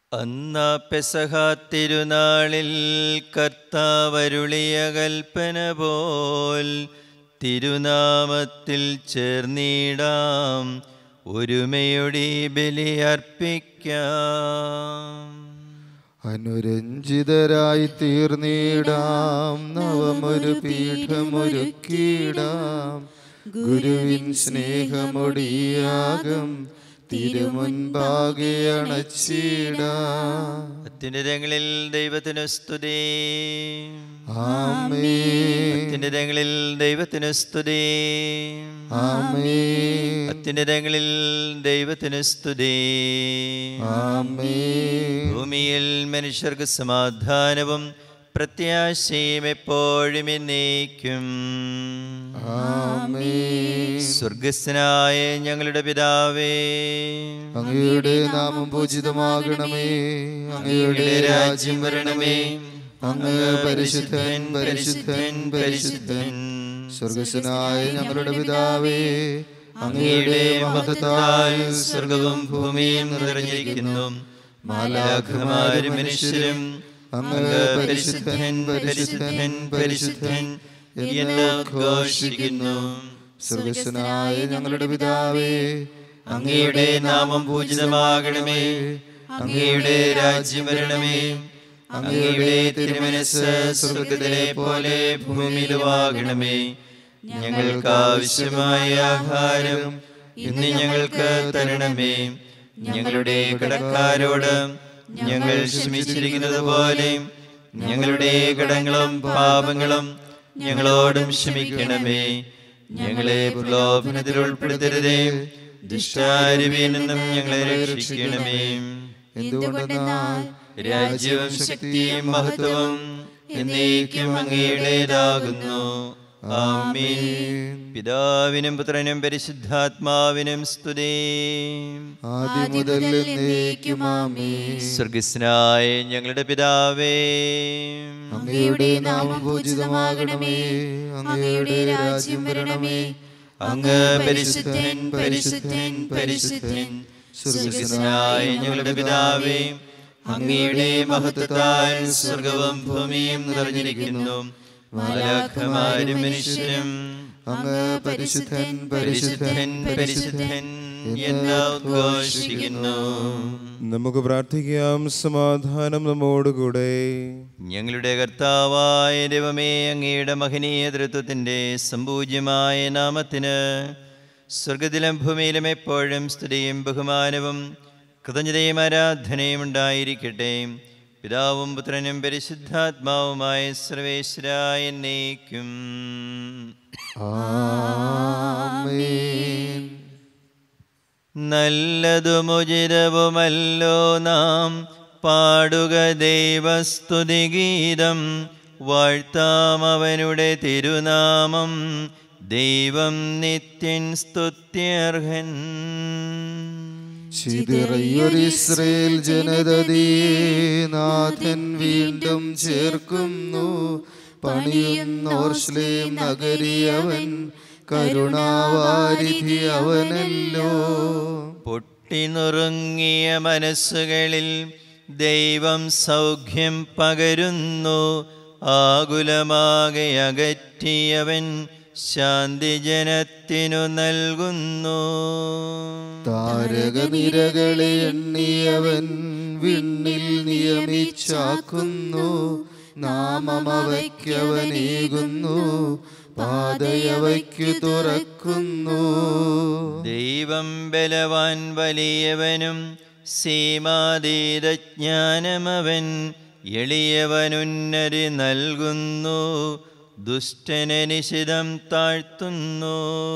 അന്ന പെസഹ തിരുനാളിൽ കർത്താവരുളിയ കൽപ്പന പോൽ തിരുനാമത്തിൽ ചേർന്നിടാം ഒരുമയൊടി ബലിയർപ്പിക്കാം അനുരഞ്ജിതരായി തീർന്നിടാം നവമൊരു പീഠമൊരുക്കിയിടാം ഗുരുവിൻ സ്നേഹമൊടിയാകം തിരുമുൻപാകെ അണച്ചിടാം അത്യുന്നതങ്ങളിൽ ദൈവത്തിന് സ്തുതി ആമേ അത്യുന്നതങ്ങളിൽ ദൈവത്തിന് സ്തുതി ആമേ അത്യുന്നതങ്ങളിൽ ദൈവത്തിന് സ്തുതി ആമേ ഭൂമിയിൽ മനുഷ്യർക്ക് സമാധാനവും പ്രത്യാശയും എപ്പോഴും എന്നേക്കും ആമേ സ്വർഗസ്ഥനായ ഞങ്ങളുടെ പിതാവേ അങ്ങയുടെ നാമം പൂജിതമാകണമേ അങ്ങയുടെ രാജ്യം വരണമേ അങ്ങ് പരിശുദ്ധൻ പരിശുദ്ധൻ പരിശുദ്ധൻ സ്വർഗസ്വനായ ഞങ്ങളുടെ പിതാവേ അങ്ങയുടെ മഹത്തായ സ്വർഗവും ഭൂമിയും നിറഞ്ഞിരിക്കുന്നു മാലാഖമാരും മനുഷ്യരും അങ്ങ് പരിശുദ്ധൻ പരിശുദ്ധൻ പരിശുദ്ധൻ എന്ന് ഘോഷിക്കുന്നു സ്വർഗസ്വനായ ഞങ്ങളുടെ പിതാവേ അങ്ങയുടെ നാമം പൂജിതമാകണമേ അങ്ങയുടെ രാജ്യം വരണമേ അങ്ങയുടെ തിരുമനസ് സ്വർഗത്തിലെ പോലെ ഭൂമിയിലുമാകണമേ ഞങ്ങൾക്ക് ആവശ്യമായ ആഹാരം ഇന്ന് ഞങ്ങൾക്ക് തരണമേ ഞങ്ങളുടെ കടക്കാരോട് ഞങ്ങൾ ക്ഷമിച്ചിരിക്കുന്നത് പോലെ ഞങ്ങളുടെ കടങ്ങളും പാപങ്ങളും ഞങ്ങളോടും ക്ഷമിക്കണമേ ഞങ്ങളെ പ്രലോഭനത്തിൽ ഉൾപ്പെടുത്തരുതേ ദുഷ്ടാരുവിൽ നിന്നും ഞങ്ങളെ രക്ഷിക്കണമേ എന്തുകൊണ്ടെന്നാൽ രാജ്യവും ശക്തിയും മഹത്വവും എന്നേക്കും അങ്ങയുടേതാകുന്നു ആമേൻ പിതാവിനും പുത്രനും പരിശുദ്ധാത്മാവിനും സ്തുതി ആദ്യം മുതൽ എന്നേക്കും ആമേ സ്വർഗസ്നായ ഞങ്ങളുടെ പിതാവേ അങ്ങയുടെ നാമം പൂജിതമാകണമേ അങ്ങയുടെ രാജ്യം വരണമേ അങ്ങ് പരിശുദ്ധൻ പരിശുദ്ധൻ പരിശുദ്ധൻ സ്വർഗസ്നായ ഞങ്ങളുടെ പിതാവേ അങ്ങയുടെ മഹത്വത്താൽ സ്വർഗവും ഭൂമിയും നിറഞ്ഞിരിക്കുന്നു മാലാഖമാരും മനുഷ്യരും അങ്ങ് പരിശുദ്ധൻ പരിശുദ്ധൻ പരിശുദ്ധൻ എന്ന് ഉദ്ഘോഷിക്കുന്നു നമുക്ക് പ്രാർത്ഥിക്കാം സമാധാനം നമ്മോടുകൂടെ ഞങ്ങളുടെ കർത്താവായ ദൈവമേ അങ്ങയുടെ മഹനീയ തൃത്വത്തിൻ്റെ സമ്പൂജ്യമായ നാമത്തിന് സ്വർഗത്തിലും ഭൂമിയിലും എപ്പോഴും സ്തുതിയും ബഹുമാനവും കൃതജ്ഞതയും ആരാധനയും ഉണ്ടായിരിക്കട്ടെ പിതാവും പുത്രനും പരിശുദ്ധാത്മാവുമായ സർവേശ്വരായ എന്നേക്കും ആമേൻ നല്ലതുമുചിതവുമല്ലോ നാം പാടുക ദൈവസ്തുതിഗീതം വാഴ്ത്താം അവനുടെ തിരുനാമം ദൈവം നിത്യൻ സ്തുത്യർഹൻ ചിതറയൊരു ഇസ്രയേൽ ജനതയെ നാഥൻ വീണ്ടും ചേർക്കുന്നു പണിയുന്നോർശ്ലേം നഗരി അവൻ കരുണാവാരിധി അവനല്ലോ പൊട്ടിനുറുങ്ങിയ മനസ്സുകളിൽ ദൈവം സൗഖ്യം പകരുന്നു ആകുലമാകെ അകറ്റിയവൻ ശാന്തി ജനത്തിനു നൽകുന്നു താരകനിരകളെ എണ്ണിയവൻ വിണ്ണിൽ നിയമിച്ചാക്കുന്നു നാമമവയ്ക്കവനേകുന്നു പാതയവയ്ക്കു തുറക്കുന്നു ദൈവം ബലവാൻ വലിയവനും സീമാതീതജ്ഞാനമവൻ എളിയവനുന്നതി നൽകുന്നു ദുഷ്ടനനിശിതം താഴ്ത്തുന്നു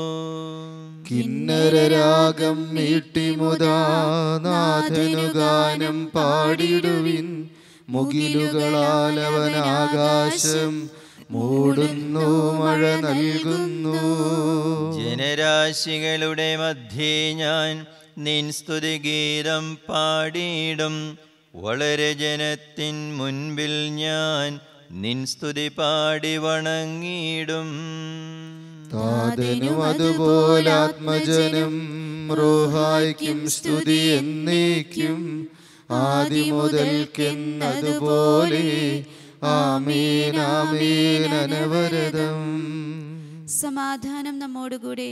കിന്നരരാഗം മീട്ടിമുതാ നാഥനു ഗാനം പാടിടുവിൻ മുകിലുകളാൽ അവൻ ആകാശം മൂടുന്നു മഴ നൽകുന്നു ജനരാശികളുടെ മധ്യേ ഞാൻ നിൻ സ്തുതിഗീതം പാടിയിടും വളരെ ജനത്തിൻ മുൻപിൽ ഞാൻ നിൻ സ്തുതി പാടി വണങ്ങിയിടും താതനും അതുപോലാത്മജനം റോഹായ്ക്കും സ്തുതി എന്നേക്കും ആദിമുതൽക്കെന്നതുപോലെ ആമേൻ ആമേൻ അനവരതം സമാധാനം നമ്മോടുകൂടെ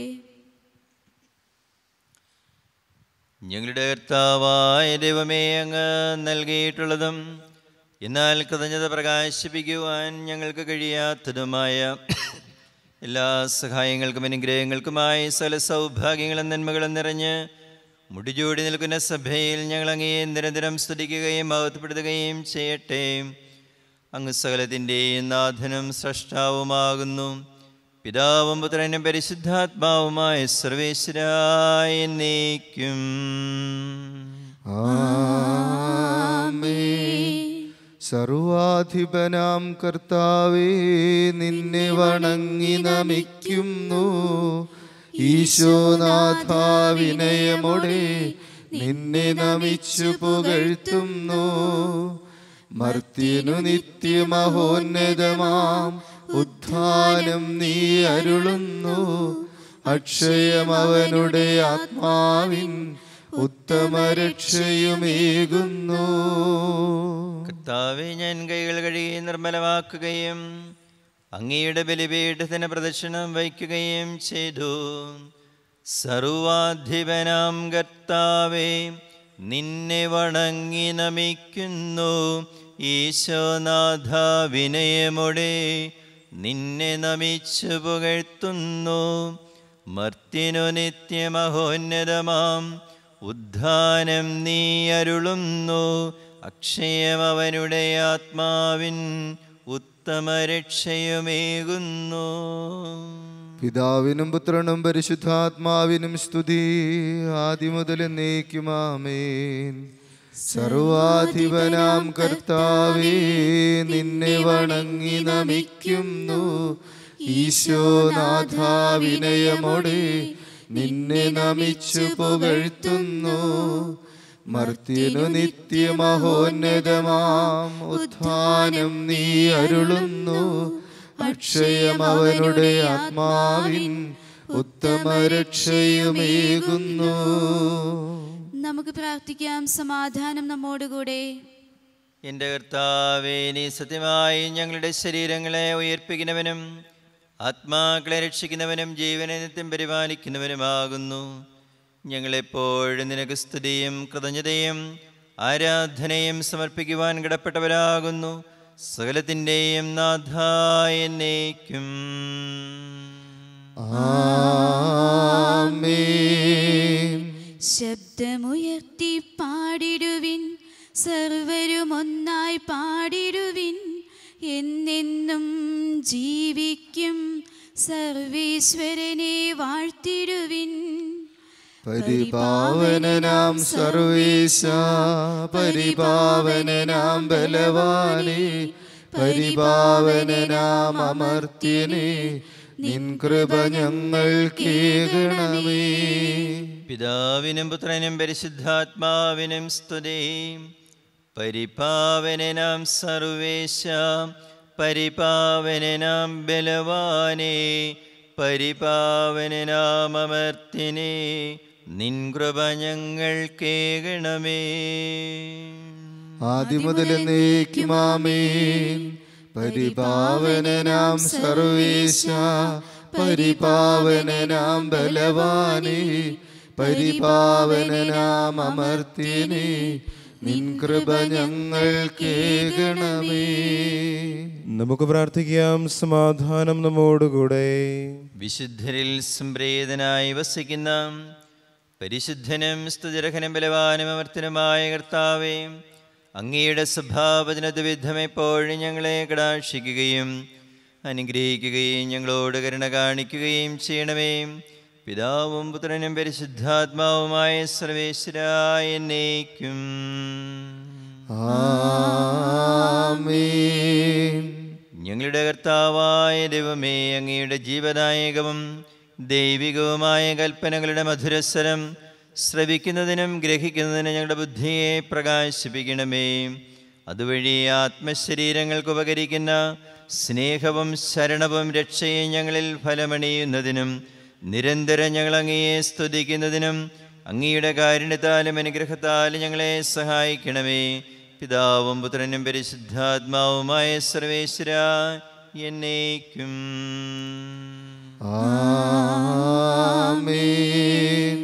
ഞങ്ങളുടെ കർത്താവായ ദൈവമേ അങ്ങ് നൽകിയിട്ടുള്ളതും എന്നാൽ കൃതജ്ഞത പ്രകാശിപ്പിക്കുവാൻ ഞങ്ങൾക്ക് കഴിയാത്തതുമായ എല്ലാ സഹായങ്ങൾക്കും അനുഗ്രഹങ്ങൾക്കുമായി സകല സൗഭാഗ്യങ്ങളും നന്മകളും നിറഞ്ഞ് മുടിചൂടി നിൽക്കുന്ന സഭയിൽ ഞങ്ങൾ അങ്ങയെ നിരന്തരം സ്തുതിക്കുകയും മഹത്വപ്പെടുത്തുകയും ചെയ്യട്ടെ അങ്ങ് സകലത്തിൻ്റെയും നാഥനും സൃഷ്ടാവുമാകുന്നു പിതാവും പുത്രനും പരിശുദ്ധാത്മാവുമായ സർവേശ്വരായ നീക്കും സർവാധിപനാം കർത്താവേ നിന്നെ വണങ്ങി നമിക്കുന്നു ഈശോനാഥ വിനയമോടെ നിന്നെ നമിച്ചു പുകഴ്ത്തുന്നു മർത്യനു നിത്യമഹോന്നതമാം ഉത്ഥാനം നീ അരുളുന്നു അക്ഷയമവനുടെ ആത്മാവിൻ ഉത്തമ രക്ഷയുമേകുന്നു കർത്താവെ ഞാൻ കൈകൾ കഴുകി നിർമ്മലമാക്കുകയും അങ്ങയുടെ ബലിപീഠത്തിന് പ്രദക്ഷിണം വയ്ക്കുകയും ചെയ്തു സർവാധിപനാം കർത്താവെ നിന്നെ വണങ്ങി നമിക്കുന്നു ഈശോനാഥ വിനയമോടെ നിന്നെ നമിച്ചു പുകഴ്ത്തുന്നു മർത്തിനു നിത്യമഹോന്നതമാം ഉദ്ധാനം നീ അരുളുന്നു അക്ഷയം അവനുടെ ആത്മാവിൻ ഉത്തമ രക്ഷയുമേകുന്നു പിതാവിനും പുത്രനും പരിശുദ്ധാത്മാവിനും സ്തുതി ആദിമുതൽ എന്നേക്കുമാമേൻ സർവാധിപനാം കർത്താവേ നിന്നെ വണങ്ങി നമിക്കുന്നു ഈശോനാഥ വിനയമോടെ നിന്നെ നമിച്ചു പുകഴ്ത്തുന്നു മർത്യനു നിത്യമഹോന്നതമാം ഉത്ഥാനം നീ അരുളുന്നു അക്ഷയം അവനുടെ ആത്മാവിൻ ഉത്തമ രക്ഷയുമേകുന്നു നമുക്ക് പ്രാർത്ഥിക്കാം സമാധാനം നമ്മോടുകൂടെ എൻ്റെ കർത്താവേ നീ സത്യമായി ഞങ്ങളുടെ ശരീരങ്ങളെ ഉയർപ്പിക്കുന്നവനും ആത്മാക്കളെ രക്ഷിക്കുന്നവനും ജീവനെ നിത്യം പരിപാലിക്കുന്നവനുമാകുന്നു ഞങ്ങളെപ്പോഴും നിനക്ക് സ്തുതിയും കൃതജ്ഞതയും ആരാധനയും സമർപ്പിക്കുവാൻ കടപ്പെട്ടവരാകുന്നു സകലത്തിൻ്റെയും നാഥായ എന്നേക്കും ആമേൻ ശബ്ദമുയർത്തി പാടിടുവിൻ സർവരും ഒന്നായി പാടിടുവിൻ എന്നെന്നും ജീവിക്കും സർവേശ്വരനെ വാഴ്ത്തിടുവിൻ പരിപാവനനാം സർവേശ പരിപാവനനാം ബലവാനെ പരിപാവനനാം അമർത്യനെ നിൻ കൃപ ഞങ്ങൾ കേകണമേ പിതാവിനും പുത്രനും പരിശുദ്ധാത്മാവിനും സ്തുതി പരിപാവനനാം സർവേശ പരിപാവനനാം ബലവാനെ പരിപാവനനാം അമർത്തിനെ നിൻ കൃപ ഞങ്ങൾ കേകണമേ ആദിമുതൽ എന്നേക്കുമാമേൻ പരിപാവനനാം സർവേശ പരിപാവനനാം ബലവാനെ പരിപാവനനാം അമർത്യനെ നിൻ കൃപ ഞങ്ങൾ കേകണമേ നമുക്ക് പ്രാർത്ഥിക്കാം സമാധാനം നമ്മോടുകൂടെ വിശുദ്ധരിൽ സംപ്രീതനായി വസിക്കുന്ന പരിശുദ്ധനും സ്തുതിരഹനും ബലവാനും അമർത്തനുമായ കർത്താവേ അങ്ങയുടെ സ്വഭാവത്തിനത് വിധം എപ്പോഴും ഞങ്ങളെ കടാക്ഷിക്കുകയും അനുഗ്രഹിക്കുകയും ഞങ്ങളോട് കരുണ കാണിക്കുകയും ചെയ്യണമേ പിതാവും പുത്രനും പരിശുദ്ധാത്മാവുമായ സർവേശ്വരായ എന്നേക്കും ആമേൻ ഞങ്ങളുടെ കർത്താവായ ദൈവമേ അങ്ങയുടെ ജീവദായകവും ദൈവികവുമായ കൽപ്പനകളുടെ മധുരസ്വരം ശ്രവിക്കുന്നതിനും ഗ്രഹിക്കുന്നതിനും ഞങ്ങളുടെ ബുദ്ധിയെ പ്രകാശിപ്പിക്കണമേ അതുവഴി ആത്മശരീരങ്ങൾക്ക് ഉപകരിക്കുന്ന സ്നേഹവും ശരണവും രക്ഷയും ഞങ്ങളിൽ ഫലമണിയുന്നതിനും നിരന്തരം ഞങ്ങൾ അങ്ങയെ സ്തുതിക്കുന്നതിനും അങ്ങയുടെ കാരുണ്യത്താലും അനുഗ്രഹത്താലും ഞങ്ങളെ സഹായിക്കണമേ പിതാവും പുത്രനും പരിശുദ്ധാത്മാവുമായ സർവേശ്വര എന്നേക്കും ആമേൻ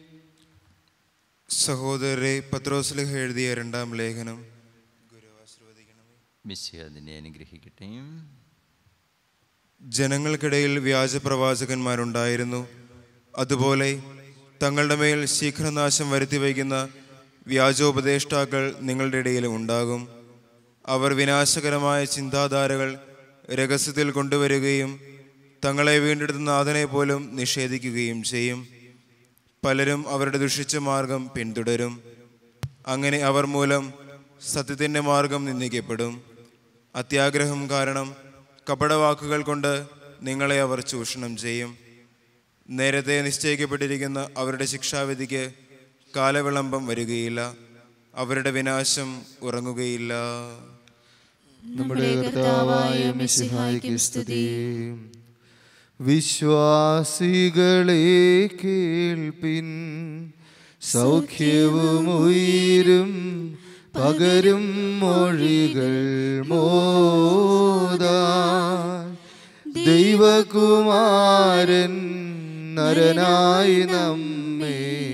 സഹോദരരെ പത്രോസ്ലിഹ എഴുതിയ രണ്ടാം ലേഖനം മിസ്സി അതിനെ അനുഗ്രഹിക്കട്ടെ ജനങ്ങൾക്കിടയിൽ വ്യാജപ്രവാചകന്മാരുണ്ടായിരുന്നു അതുപോലെ തങ്ങളുടെ മേൽ ശീഘ്രനാശം വരുത്തി വയ്ക്കുന്ന വ്യാജോപദേഷ്ടാക്കൾ നിങ്ങളുടെ ഇടയിലും ഉണ്ടാകും അവർ വിനാശകരമായ ചിന്താധാരകൾ രഹസ്യത്തിൽ കൊണ്ടുവരികയും തങ്ങളെ വീണ്ടെടുത്ത നാഥനെ പോലും നിഷേധിക്കുകയും ചെയ്യും പലരും അവരുടെ ദുഷിച്ച മാർഗം പിന്തുടരും അങ്ങനെ അവർ മൂലം സത്യത്തിൻ്റെ മാർഗം നിന്ദിക്കപ്പെടും അത്യാഗ്രഹം കാരണം കപടവാക്കുകൾ കൊണ്ട് നിങ്ങളെ അവർ ചൂഷണം ചെയ്യും നേരത്തെ നിശ്ചയിക്കപ്പെട്ടിരിക്കുന്ന അവരുടെ ശിക്ഷാവിധിക്ക് കാലവിളംബം വരികയില്ല അവരുടെ വിനാശം ഉറങ്ങുകയില്ല നമ്മുടെ കർത്താവായ മിശിഹായ്ക്ക് സ്തുതി വിശ്വാസികളെ കേൾപ്പിൻ സൗഖ്യവും ഉയരും പകരും മൊഴികൾ മോദാൻ ദൈവകുമാരൻ നരനായി നമ്മെ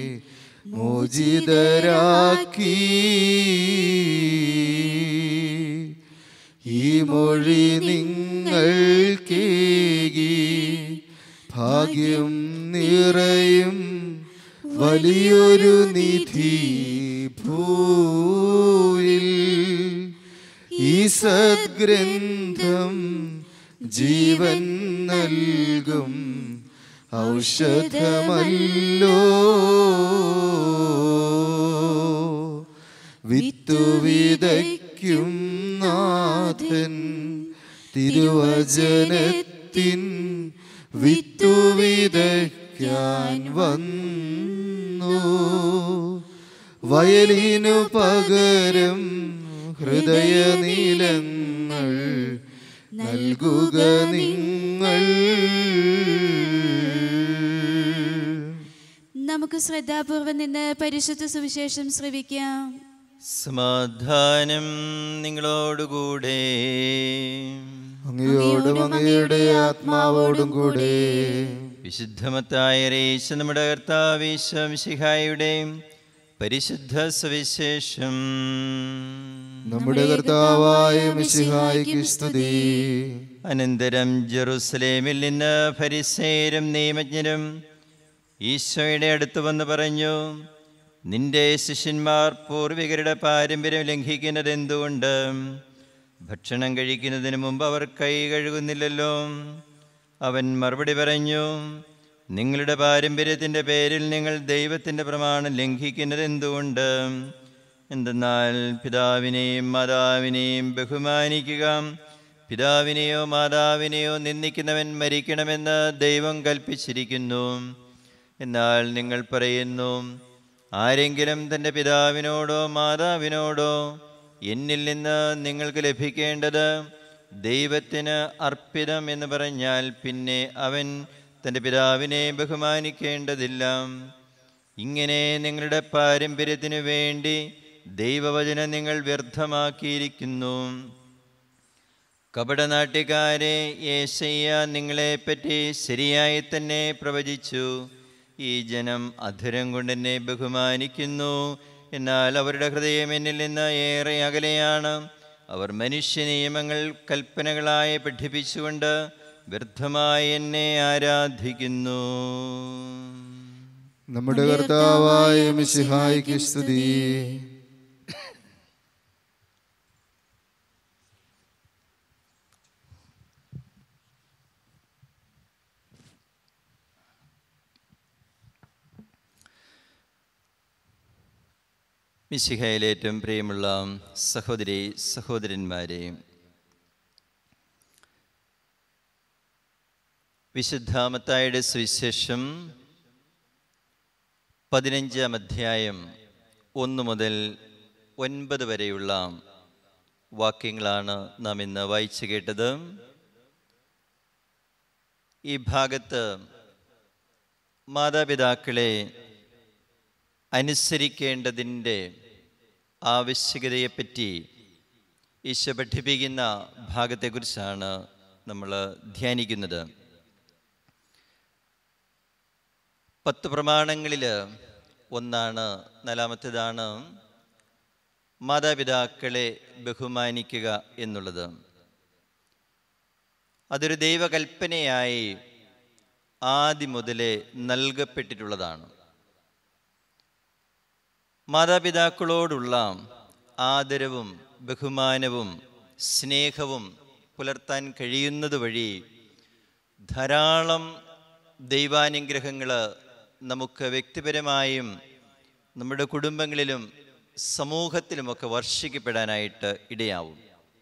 മോചിതരാക്കി ഈ മൊഴി നിങ്ങൾ കേകി ഭാഗ്യം നിറയും വലിയൊരു നിധി ഭൂയിൽ ഈ സദ്ഗ്രന്ഥം ജീവൻ നൽകും ഔഷധമല്ലോ വിത്തു വിതയ്ക്കും നാഥൻ തിരുവചനത്തിൻ വിത്തു വിതയ്ക്കാൻ വന്നു വയലിനു പകരം ഹൃദയനീലങ്ങൾ നൽകുക നിങ്ങൾ നമുക്ക് ശ്രദ്ധാപൂർവം നിന്ന് പരിശുദ്ധ സുവിശേഷം ശ്രവിക്കാം സമാധാനം നിങ്ങളോടുകൂടെ അങ്ങയോടും അങ്ങയുടെ ആത്മാവോടും കൂടെ വിശുദ്ധമത്തായ രേശ നമ്മുടെ കർത്താവിശ്വംശിഹായുടെ പരിശുദ്ധ സുവിശേഷം നമ്മുടെ കർത്താവായ മിശിഹായ്ക്ക് സ്തുതി അനന്തരം ജെറുസലേമിൽ നിന്ന് ഫരിസേരും നിയമജ്ഞരും ഈശോയുടെ അടുത്ത് വന്ന് പറഞ്ഞു നിന്റെ ശിഷ്യന്മാർ പൂർവികരുടെ പാരമ്പര്യം ലംഘിക്കുന്നത് എന്തുകൊണ്ട് ഭക്ഷണം കഴിക്കുന്നതിന് മുമ്പ് അവർ കൈ കഴുകുന്നില്ലല്ലോ അവൻ മറുപടി പറഞ്ഞു നിങ്ങളുടെ പാരമ്പര്യത്തിൻ്റെ പേരിൽ നിങ്ങൾ ദൈവത്തിൻ്റെ പ്രമാണം ലംഘിക്കുന്നത് എന്തുകൊണ്ട് എന്തെന്നാൽ പിതാവിനെയും മാതാവിനെയും ബഹുമാനിക്കുക പിതാവിനെയോ മാതാവിനെയോ നിന്ദിക്കുന്നവൻ മരിക്കണമെന്ന് ദൈവം കൽപ്പിച്ചിരിക്കുന്നു എന്നാൽ നിങ്ങൾ പറയുന്നു ആരെങ്കിലും തൻ്റെ പിതാവിനോടോ മാതാവിനോടോ എന്നിൽ നിന്ന് നിങ്ങൾക്ക് ലഭിക്കേണ്ടത് ദൈവത്തിന് അർപ്പിതം എന്ന് പറഞ്ഞാൽ പിന്നെ അവൻ തൻ്റെ പിതാവിനെ ബഹുമാനിക്കേണ്ടതില്ല ഇങ്ങനെ നിങ്ങളുടെ പാരമ്പര്യത്തിനു വേണ്ടി ദൈവവചനം നിങ്ങൾ വ്യർത്ഥമാക്കിയിരിക്കുന്നു കപടനാട്യക്കാരെ യേശയ്യ നിങ്ങളെപ്പറ്റി ശരിയായി തന്നെ പ്രവചിച്ചു ഈ ജനം അധുരം കൊണ്ട് എന്നെ ബഹുമാനിക്കുന്നു എന്നാൽ അവരുടെ ഹൃദയം എന്നിൽ നിന്ന് ഏറെ അകലെയാണ് അവർ മനുഷ്യ നിയമങ്ങൾ കൽപ്പനകളായി പഠിപ്പിച്ചുകൊണ്ട് വ്യർത്ഥമായി എന്നെ ആരാധിക്കുന്നു നമ്മുടെ കർത്താവായ മിശിഹായ്ക്ക് സ്തുതി മിശിഹയിലേറ്റവും പ്രിയമുള്ള സഹോദരി സഹോദരന്മാരെ വിശുദ്ധാമത്തായുടെ സുവിശേഷം പതിനഞ്ചാം അധ്യായം ഒന്ന് മുതൽ ഒൻപത് വരെയുള്ള വാക്യങ്ങളാണ് നാം ഇന്ന് വായിച്ചു കേട്ടത് ഈ ഭാഗത്ത് മാതാപിതാക്കളെ അനുസരിക്കേണ്ടതിൻ്റെ ആവശ്യകതയെപ്പറ്റി ഈശോ പഠിപ്പിക്കുന്ന ഭാഗത്തെക്കുറിച്ചാണ് നമ്മൾ ധ്യാനിക്കുന്നത് പത്ത് പ്രമാണങ്ങളിൽ ഒന്നാണ് നാലാമത്തേതാണ് മാതാപിതാക്കളെ ബഹുമാനിക്കുക എന്നുള്ളത് അതൊരു ദൈവകൽപ്പനയായി ആദ്യം മുതലേ നൽകപ്പെട്ടിട്ടുള്ളതാണ് മാതാപിതാക്കളോടുള്ള ആദരവും ബഹുമാനവും സ്നേഹവും പുലർത്താൻ കഴിയുന്നത് വഴി ധാരാളം ദൈവാനുഗ്രഹങ്ങൾ നമുക്ക് വ്യക്തിപരമായും നമ്മുടെ കുടുംബങ്ങളിലും സമൂഹത്തിലുമൊക്കെ വർഷിക്കപ്പെടാനായിട്ട് ഇടയാവും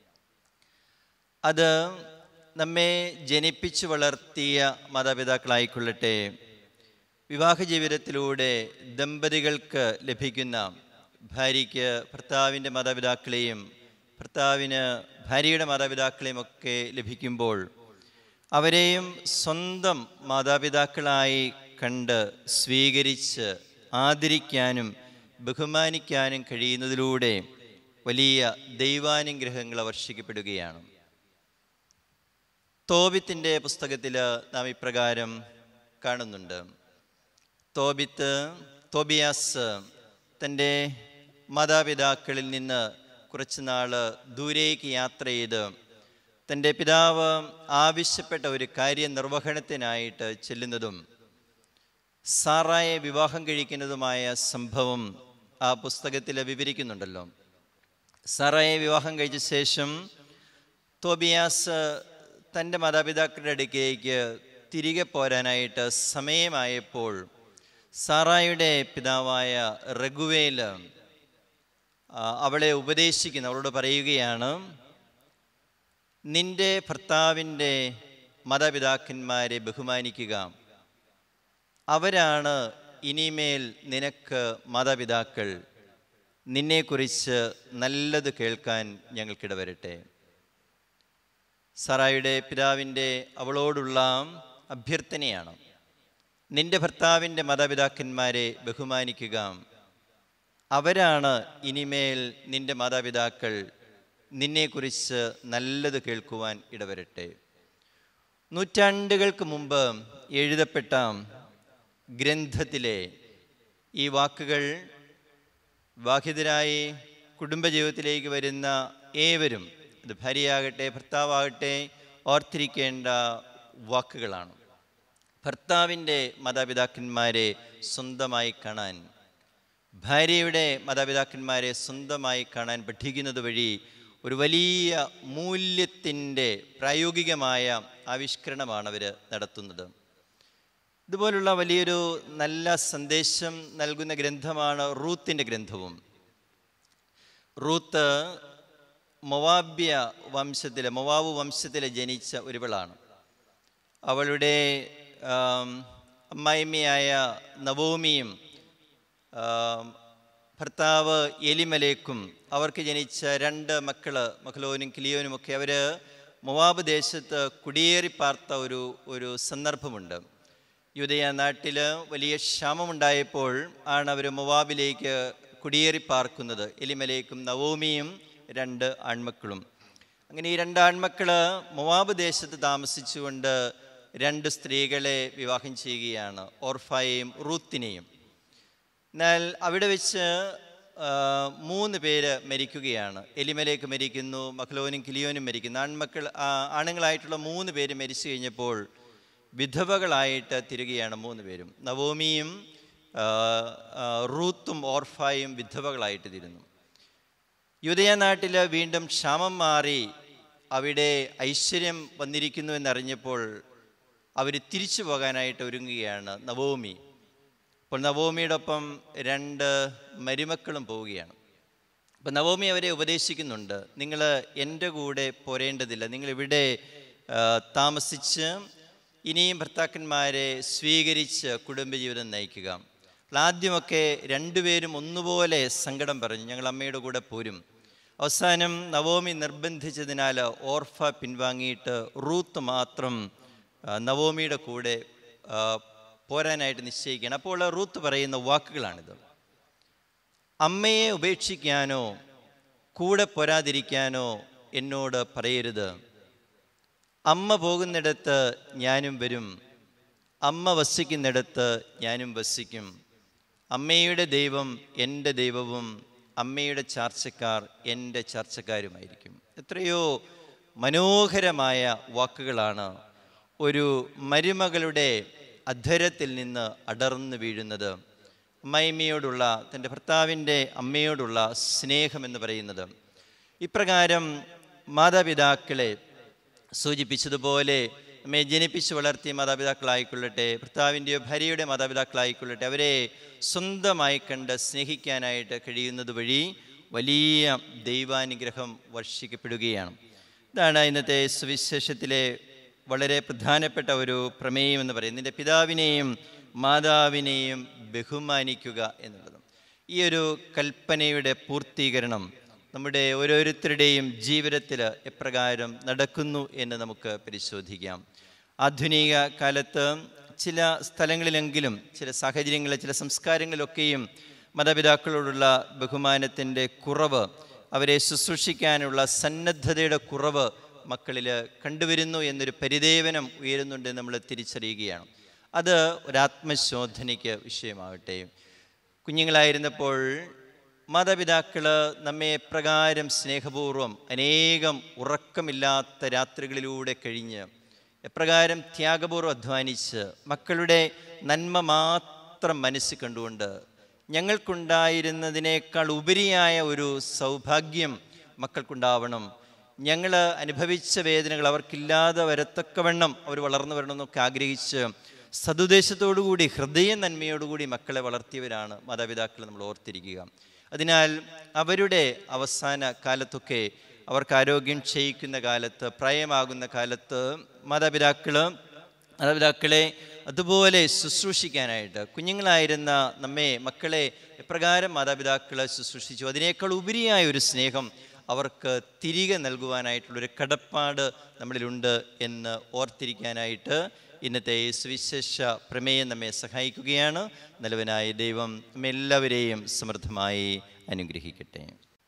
അത് നമ്മെ ജനിപ്പിച്ചു വളർത്തിയ മാതാപിതാക്കളായിക്കൊള്ളട്ടെ വിവാഹ ജീവിതത്തിലൂടെ ദമ്പതികൾക്ക് ലഭിക്കുന്ന ഭാര്യയ്ക്ക് ഭർത്താവിൻ്റെ മാതാപിതാക്കളെയും ഭർത്താവിന് ഭാര്യയുടെ മാതാപിതാക്കളെയും ഒക്കെ ലഭിക്കുമ്പോൾ അവരെയും സ്വന്തം മാതാപിതാക്കളായി കണ്ട് സ്വീകരിച്ച് ആദരിക്കാനും ബഹുമാനിക്കാനും കഴിയുന്നതിലൂടെ വലിയ ദൈവാനുഗ്രഹങ്ങൾ വർഷിക്കപ്പെടുകയാണ് തോബിത്തിൻ്റെ പുസ്തകത്തിൽ നാം ഇപ്രകാരം കാണുന്നുണ്ട് തോബിത്ത് തോബിയാസ് തൻ്റെ മാതാപിതാക്കളിൽ നിന്ന് കുറച്ച് നാൾ ദൂരേക്ക് യാത്ര ചെയ്ത് തൻ്റെ പിതാവ് ആവശ്യപ്പെട്ട ഒരു കാര്യനിർവഹണത്തിനായിട്ട് ചെല്ലുന്നതും സാറായെ വിവാഹം കഴിക്കുന്നതുമായ സംഭവം ആ പുസ്തകത്തിൽ വിവരിക്കുന്നുണ്ടല്ലോ സാറായെ വിവാഹം കഴിച്ച ശേഷം തോബിയാസ് തൻ്റെ മാതാപിതാക്കളുടെ അടുക്കേക്ക് തിരികെ പോരാനായിട്ട് സമയമായപ്പോൾ സാറായുടെ പിതാവായ റഘുവേൽ അവളെ ഉപദേശിക്കുന്നു അവളോട് പറയുകയാണ് നിന്റെ ഭർത്താവിൻ്റെ മാതാപിതാക്കന്മാരെ ബഹുമാനിക്കുക അവരാണ് ഇനിമേൽ നിനക്ക് മാതാപിതാക്കൾ നിന്നെക്കുറിച്ച് നല്ലത് കേൾക്കാൻ ഞങ്ങൾക്കിട വരട്ടെ സറായുടെ പിതാവിൻ്റെ അവളോടുള്ള അഭ്യർത്ഥനയാണ് നിന്റെ ഭർത്താവിൻ്റെ മാതാപിതാക്കന്മാരെ ബഹുമാനിക്കുക അവരാണ് ഇനിമേൽ നിന്റെ മാതാപിതാക്കൾ നിന്നെക്കുറിച്ച് നല്ലത് കേൾക്കുവാൻ ഇടവരട്ടെ നൂറ്റാണ്ടുകൾക്ക് മുമ്പ് എഴുതപ്പെട്ട ഗ്രന്ഥത്തിലെ ഈ വാക്കുകൾ വിവാഹിതരായി കുടുംബജീവിതത്തിലേക്ക് വരുന്ന ഏവരും അത് ഭാര്യയാകട്ടെ ഭർത്താവാകട്ടെ ഓർത്തിരിക്കേണ്ട വാക്കുകളാണ് ഭർത്താവിൻ്റെ മാതാപിതാക്കന്മാരെ സ്വന്തമായി കാണാൻ ഭാര്യയുടെ മാതാപിതാക്കന്മാരെ സ്വന്തമായി കാണാൻ പഠിക്കുന്നത് വഴി ഒരു വലിയ മൂല്യത്തിൻ്റെ പ്രായോഗികമായ ആവിഷ്കരണമാണ് അവർ നടത്തുന്നത് ഇതുപോലുള്ള വലിയൊരു നല്ല സന്ദേശം നൽകുന്ന ഗ്രന്ഥമാണ് റൂത്തിൻ്റെ ഗ്രന്ഥവും റൂത്ത് മൊവാബ്യ വംശത്തിലെ മൊവാബ് വംശത്തിലെ ജനിച്ച ഒരുവളാണ് അവളുടെ ആം, അമ്മായിമ്മയായ നവോമിയും ആം, ഭർത്താവ് എലിമലേക്കും അവർക്ക് ജനിച്ച രണ്ട് മക്കള് മക്കളോനും കിലിയോനും ഒക്കെ അവർ മൊവാബ് ദേശത്ത് കുടിയേറി പാർത്ത ഒരു ഒരു സന്ദർഭമുണ്ട് യുദയ നാട്ടിൽ വലിയ ക്ഷാമമുണ്ടായപ്പോൾ ആണ് അവർ മൊവാബിലേക്ക് കുടിയേറി പാർക്കുന്നത് എലിമലേക്കും നവോമിയും രണ്ട് ആൺമക്കളും അങ്ങനെ ഈ രണ്ട് ആൺമക്കള് മൊവാബ് ദേശത്ത് താമസിച്ചുകൊണ്ട് രണ്ട് സ്ത്രീകളെ വിവാഹം ചെയ്യുകയാണ് ഓർഫായെയും റൂത്തിനെയും എന്നാൽ അവിടെ വെച്ച് ആ, മൂന്ന് പേര് മരിക്കുകയാണ് എലിമലേക്ക് മരിക്കുന്നു മഹ്ലോനും കിലിയോനും മരിക്കുന്നു ആൺമക്കൾ ആ, ആണുങ്ങളായിട്ടുള്ള മൂന്ന് പേര് മരിച്ചു കഴിഞ്ഞപ്പോൾ വിധവകളായിട്ട് തിരുകയാണ് മൂന്ന് പേരും നവോമിയും ആ, ആ, റൂത്തും ഓർഫായും വിധവകളായിട്ട് തിരുന്നു യുദയ നാട്ടിൽ വീണ്ടും ക്ഷാമം മാറി അവിടെ ഐശ്വര്യം വന്നിരിക്കുന്നു എന്നറിഞ്ഞപ്പോൾ അവർ തിരിച്ചു പോകാനായിട്ട് ഒരുങ്ങുകയാണ് നവോമി അപ്പോൾ നവോമിയുടെ ഒപ്പം രണ്ട് മരുമക്കളും പോവുകയാണ് അപ്പോൾ നവോമി അവരെ ഉപദേശിക്കുന്നുണ്ട് നിങ്ങൾ എൻ്റെ കൂടെ പോരേണ്ടതില്ല നിങ്ങളിവിടെ ആ, താമസിച്ച് ഇനിയും ഭർത്താക്കന്മാരെ സ്വീകരിച്ച് കുടുംബജീവിതം നയിക്കുക അപ്പോൾ ആദ്യമൊക്കെ രണ്ടുപേരും ഒന്നുപോലെ സങ്കടം പറഞ്ഞു ഞങ്ങൾ അമ്മയുടെ കൂടെ പോരും അവസാനം നവോമി നിർബന്ധിച്ചതിനാൽ ഓർഫ പിൻവാങ്ങിയിട്ട് റൂത്ത് മാത്രം ആ, നവോമിയുടെ കൂടെ ആ, പോരാനായിട്ട് നിശ്ചയിക്കുകയാണ് അപ്പോൾ റൂത്ത് പറയുന്ന വാക്കുകളാണിത് അമ്മയെ ഉപേക്ഷിക്കാനോ കൂടെ പോരാതിരിക്കാനോ എന്നോട് പറയരുത് അമ്മ പോകുന്നിടത്ത് ഞാനും വരും അമ്മ വസിക്കുന്നിടത്ത് ഞാനും വസിക്കും അമ്മയുടെ ദൈവം എൻ്റെ ദൈവവും അമ്മയുടെ ചാർച്ചക്കാർ എൻ്റെ ചാർച്ചക്കാരുമായിരിക്കും എത്രയോ മനോഹരമായ വാക്കുകളാണ് ഒരു മരുമകളുടെ അധരത്തിൽ നിന്ന് അടർന്നു വീഴുന്നത് അമ്മയമ്മയോടുള്ള തൻ്റെ ഭർത്താവിൻ്റെ അമ്മയോടുള്ള സ്നേഹമെന്ന് പറയുന്നത് ഇപ്രകാരം മാതാപിതാക്കളെ സൂചിപ്പിച്ചതുപോലെ നമ്മെ ജനിപ്പിച്ച് വളർത്തിയ മാതാപിതാക്കളായിക്കൊള്ളട്ടെ ഭർത്താവിൻ്റെയോ ഭാര്യയുടെ മാതാപിതാക്കളായിക്കൊള്ളട്ടെ അവരെ സ്വന്തമായി കണ്ട് സ്നേഹിക്കാനായിട്ട് കഴിയുന്നത് വഴി വലിയ ദൈവാനുഗ്രഹം വർഷിക്കപ്പെടുകയാണ് ഇതാണ് ഇന്നത്തെ സുവിശേഷത്തിലെ വളരെ പ്രധാനപ്പെട്ട ഒരു പ്രമേയം എന്ന് പറയുന്നത് നിൻ്റെ പിതാവിനെയും മാതാവിനെയും ബഹുമാനിക്കുക എന്നുള്ളത് ഈ ഒരു കൽപ്പനയുടെ പൂർത്തീകരണം നമ്മുടെ ഓരോരുത്തരുടെയും ജീവിതത്തിൽ എപ്രകാരം നടക്കുന്നു എന്ന് നമുക്ക് പരിശോധിക്കാം ആധുനിക കാലത്ത് ചില സ്ഥലങ്ങളിലെങ്കിലും ചില സാഹചര്യങ്ങളിൽ ചില സംസ്കാരങ്ങളിലൊക്കെയും മാതാപിതാക്കളോടുള്ള ബഹുമാനത്തിൻ്റെ കുറവ് അവരെ ശുശ്രൂഷിക്കാനുള്ള സന്നദ്ധതയുടെ കുറവ് മക്കളിൽ കണ്ടുവരുന്നു എന്നൊരു പരിദേവനം ഉയരുന്നുണ്ട് നമ്മൾ തിരിച്ചറിയുകയാണ് അത് ഒരാത്മശോധനയ്ക്ക് വിഷയമാകട്ടെ കുഞ്ഞുങ്ങളായിരുന്നപ്പോൾ മാതാപിതാക്കൾ നമ്മെ എപ്രകാരം സ്നേഹപൂർവ്വം അനേകം ഉറക്കമില്ലാത്ത രാത്രികളിലൂടെ കഴിഞ്ഞ് എപ്രകാരം ത്യാഗപൂർവ്വം അധ്വാനിച്ച് മക്കളുടെ നന്മ മാത്രം മനസ്സിൽ കണ്ടുകൊണ്ട് ഞങ്ങൾക്കുണ്ടായിരുന്നതിനേക്കാൾ ഉപരിയായ ഒരു സൗഭാഗ്യം മക്കൾക്കുണ്ടാവണം ഞങ്ങൾ അനുഭവിച്ച വേദനകൾ അവർക്കില്ലാതെ വരത്തക്കവണ്ണം അവർ വളർന്നു വരണമെന്നൊക്കെ ആഗ്രഹിച്ച് സതുദ്ദേശത്തോടുകൂടി ഹൃദയ നന്മയോടുകൂടി മക്കളെ വളർത്തിയവരാണ് മാതാപിതാക്കൾ നമ്മൾ ഓർത്തിരിക്കുക അതിനാൽ അവരുടെ അവസാന കാലത്തൊക്കെ അവർക്ക് ആരോഗ്യം ക്ഷയിക്കുന്ന കാലത്ത് പ്രായമാകുന്ന കാലത്ത് മാതാപിതാക്കൾ മാതാപിതാക്കളെ അതുപോലെ ശുശ്രൂഷിക്കാനായിട്ട് കുഞ്ഞുങ്ങളായിരുന്ന നമ്മെ മക്കളെ എപ്രകാരം മാതാപിതാക്കൾ ശുശ്രൂഷിച്ചു അതിനേക്കാൾ ഉപരിയായ ഒരു സ്നേഹം അവർക്ക് തിരികെ നൽകുവാനായിട്ടുള്ളൊരു കടപ്പാട് നമ്മളിലുണ്ട് എന്ന് ഓർത്തിരിക്കാനായിട്ട് ഇന്നത്തെ ഈ സുവിശേഷ പ്രമേയം നമ്മെ സഹായിക്കുകയാണ് നല്ലവനായ ദൈവം നമ്മെല്ലാവരെയും സമൃദ്ധമായി അനുഗ്രഹിക്കട്ടെ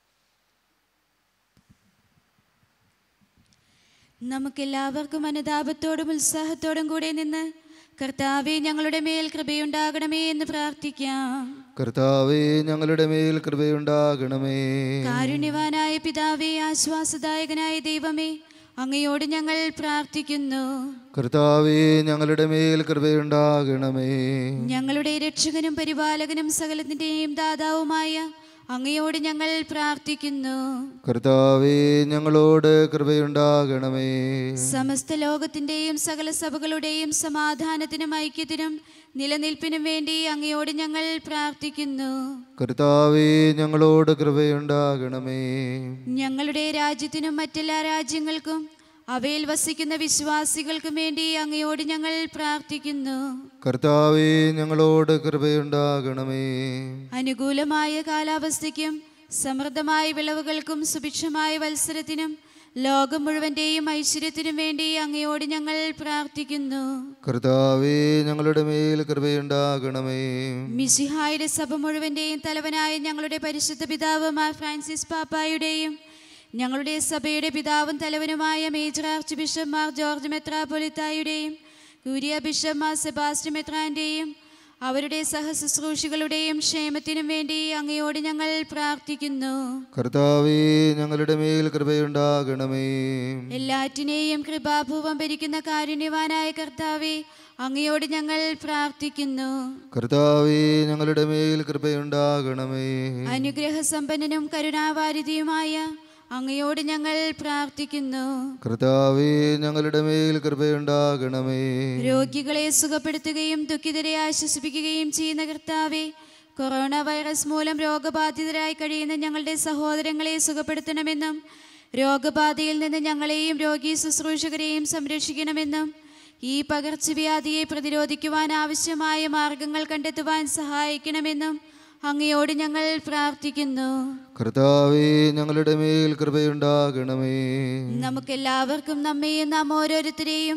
നമുക്കെല്ലാവർക്കും അനുതാപത്തോടും ഉത്സാഹത്തോടും കൂടെ നിന്ന് കർത്താവെ ഞങ്ങളുടെ മേൽ കൃപയുണ്ടാകണമേ എന്ന് പ്രാർത്ഥിക്കാം കർത്താവേ ഞങ്ങളുടെ മേൽ കൃപയുണ്ടാകണമേ കാരുണ്യവാനായ പിതാവേ ആശ്വാസദായകനായ ദൈവമേ അങ്ങയോട് ഞങ്ങൾ പ്രാർത്ഥിക്കുന്നു കർത്താവേ ഞങ്ങളുടെ മേൽ കൃപയുണ്ടാകണമേ ഞങ്ങളുടെ രക്ഷകനും പരിപാലകനും സകലത്തിൻ്റെയും ദാതാവുമായ അങ്ങയോട് ഞങ്ങൾ പ്രാർത്ഥിക്കുന്നു കർത്താവേ ഞങ്ങളോട് കൃപയുണ്ടാകണമേ സമസ്ത ലോകത്തിൻ്റെയും സകല സഭകളുടെയും സമാധാനത്തിനും ഐക്യത്തിനും നിലനിൽപ്പിനും വേണ്ടി അങ്ങയോട് ഞങ്ങൾ പ്രാർത്ഥിക്കുന്നു കർത്താവേ ഞങ്ങളോട് കൃപയുണ്ടാകണമേ ഞങ്ങളുടെ രാജ്യത്തിനും മറ്റെല്ലാ രാജ്യങ്ങൾക്കും അവയിൽ വസിക്കുന്ന വിശ്വാസികൾക്കും വേണ്ടി അങ്ങയോട് ഞങ്ങൾ പ്രാർത്ഥിക്കുന്നു കർത്താവേ ഞങ്ങളോട് കൃപയുണ്ടാകണമേ അനുകൂലമായ കാലാവസ്ഥയ്ക്കും സമൃദ്ധമായ വിളവുകൾക്കും സുഭിക്ഷമായ വത്സരത്തിനും ലോകം മുഴുവൻ്റെയും ഐശ്വര്യത്തിനും വേണ്ടി അങ്ങയോട് ഞങ്ങൾ പ്രാർത്ഥിക്കുന്നു കർത്താവേ ഞങ്ങളുടെ മേൽ കൃപയുണ്ടാകണമേ മിശിഹായുടെ സഭ മുഴുവൻ്റെയും തലവനായ ഞങ്ങളുടെ പരിശുദ്ധ പിതാവ് മാർ ഫ്രാൻസിസ് പാപ്പായുടെയും ഞങ്ങളുടെ സഭയുടെ പിതാവും തലവനുമായ major archbishop Mar George മെത്രാപൊലിത്തായുടെയും കൂരിയ ബിഷപ്പ് മാർ സെബാസ്റ്റ്യൻ മെത്രാൻ്റെയും അവരുടെ സഹശുശ്രൂഷികളുടെയും ക്ഷേമത്തിനും വേണ്ടി അങ്ങയോട് ഞങ്ങൾ പ്രാർത്ഥിക്കുന്നു കർത്താവേ ഞങ്ങളുടെ മേൽ കൃപയുണ്ടാകണമേ എല്ലാറ്റിനെയും കൃപാപൂർവം ഭരിക്കുന്ന കാരുണ്യവാനായ കർത്താവെ അങ്ങയോട് ഞങ്ങൾ പ്രാർത്ഥിക്കുന്നു കർത്താവേ ഞങ്ങളുടെ മേൽ കൃപയുണ്ടാകണമേ അനുഗ്രഹസമ്പന്നനും കരുണാവാരിധിയുമായ അങ്ങയോട് ഞങ്ങൾ പ്രാർത്ഥിക്കുന്നു കർത്താവേ ഞങ്ങളുടെ മേൽ കൃപയുണ്ടാകണമേ രോഗികളെ സുഖപ്പെടുത്തുകയും ദുഃഖിതരെ ആശ്വസിപ്പിക്കുകയും ചെയ്യുന്ന കർത്താവെ കൊറോണ വൈറസ് മൂലം രോഗബാധിതരായി കഴിയുന്ന ഞങ്ങളുടെ സഹോദരങ്ങളെ സുഖപ്പെടുത്തണമെന്നും രോഗബാധയിൽ നിന്ന് ഞങ്ങളെയും രോഗി ശുശ്രൂഷകരെയും സംരക്ഷിക്കണമെന്നും ഈ പകർച്ചവ്യാധിയെ പ്രതിരോധിക്കുവാൻ ആവശ്യമായ മാർഗങ്ങൾ കണ്ടെത്തുവാൻ സഹായിക്കണമെന്നും അങ്ങയോട് ഞങ്ങൾ പ്രാർത്ഥിക്കുന്നു കർത്താവേ ഞങ്ങളുടെ മേൽ കൃപയുണ്ടാകണമേ നമുക്കെല്ലാവർക്കും നമ്മെയും നാം ഓരോരുത്തരെയും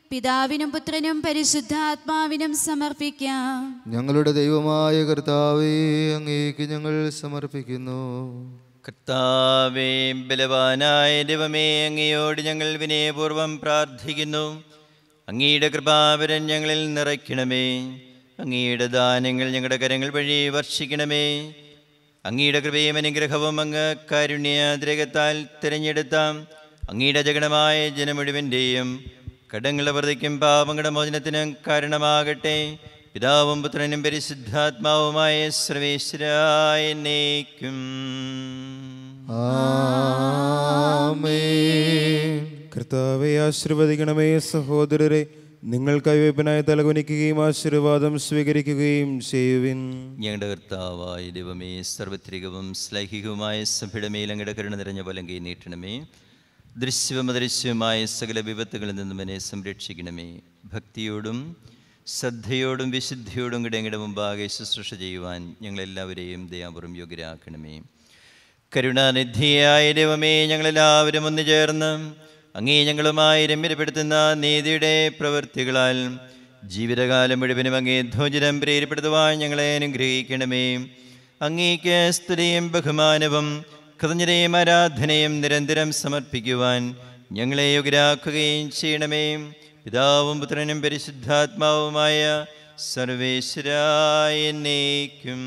പിതാവിനും പുത്രനും പരിശുദ്ധാത്മാവിനും സമർപ്പിക്കാം ഞങ്ങളുടെ ദൈവമായ കർത്താവേ അങ്ങേക്ക് ഞങ്ങൾ സമർപ്പിക്കുന്നു കർത്താവേ ബലവാനായ ദൈവമേ അങ്ങയോട് ഞങ്ങൾ വിനയപൂർവ്വം പ്രാർത്ഥിക്കുന്നു അങ്ങയുടെ കൃപാവരൻ ഞങ്ങളിൽ നിറയ്ക്കണമേ അങ്ങയുടെ ദാനങ്ങൾ ഞങ്ങളുടെ കരങ്ങൾ വഴി വർഷിക്കണമേ അങ്ങയുടെ കൃപയും അനുഗ്രഹവും അങ്ങ് കാരുണ്യാതിരകത്താൽ തിരഞ്ഞെടുത്ത അങ്ങയുടെ ജഗണമായ ജനമുഴുവൻ്റെയും കടങ്ങളുടെ പ്രതിക്കും പാപങ്ങളുടെ മോചനത്തിനും കാരണമാകട്ടെ പിതാവും പുത്രനും പരിശുദ്ധാത്മാവുമായ സർവേശ്വരായ എന്നേക്കും ആമേൻ കർത്താവെ ആശീർവദിക്കണമേ സഹോദരരെ നിങ്ങൾ കൈവയ്പനായി തലകുനിക്കുകയും ആശീർവാദം സ്വീകരിക്കുകയും ചെയ്യുവിൻ ഞങ്ങളുടെ കർത്താവായ ദൈവമേ സർവത്രികവും ശ്ലൈഹികവുമായ സഭയുടെ മേൽ അങ്ങയുടെ കരുണ നിറഞ്ഞ വലങ്കി നീട്ടണമേ ദൃശ്യവും അദൃശ്യവുമായ സകല വിപത്തുകളിൽ നിന്നും എന്നെ സംരക്ഷിക്കണമേ ഭക്തിയോടും ശ്രദ്ധയോടും വിശുദ്ധിയോടും കൂടെ അങ്ങയുടെ മുമ്പാകെ ശുശ്രൂഷ ചെയ്യുവാൻ ഞങ്ങളെല്ലാവരെയും ദയാപുറം യോഗ്യരാക്കണമേ കരുണാനിധിയായ ദൈവമേ ഞങ്ങളെല്ലാവരും ഒന്നു ചേർന്ന് അങ്ങേ ഞങ്ങളുമായി രമ്യപ്പെടുത്തുന്ന നീതിയുടെ പ്രവൃത്തികളാൽ ജീവിതകാലം മുഴുവനും അങ്ങേ ധ്വജനം പ്രേരിപ്പെടുത്തുവാൻ ഞങ്ങളെ അനുഗ്രഹിക്കണമേ അങ്ങേക്ക് സ്തുതിയും ബഹുമാനവും കൃതജ്ഞതയും ആരാധനയും നിരന്തരം സമർപ്പിക്കുവാൻ ഞങ്ങളെ യോഗ്യരാക്കുകയും ചെയ്യണമേ പിതാവും പുത്രനും പരിശുദ്ധാത്മാവുമായ സർവേശ്വരായ എന്നേക്കും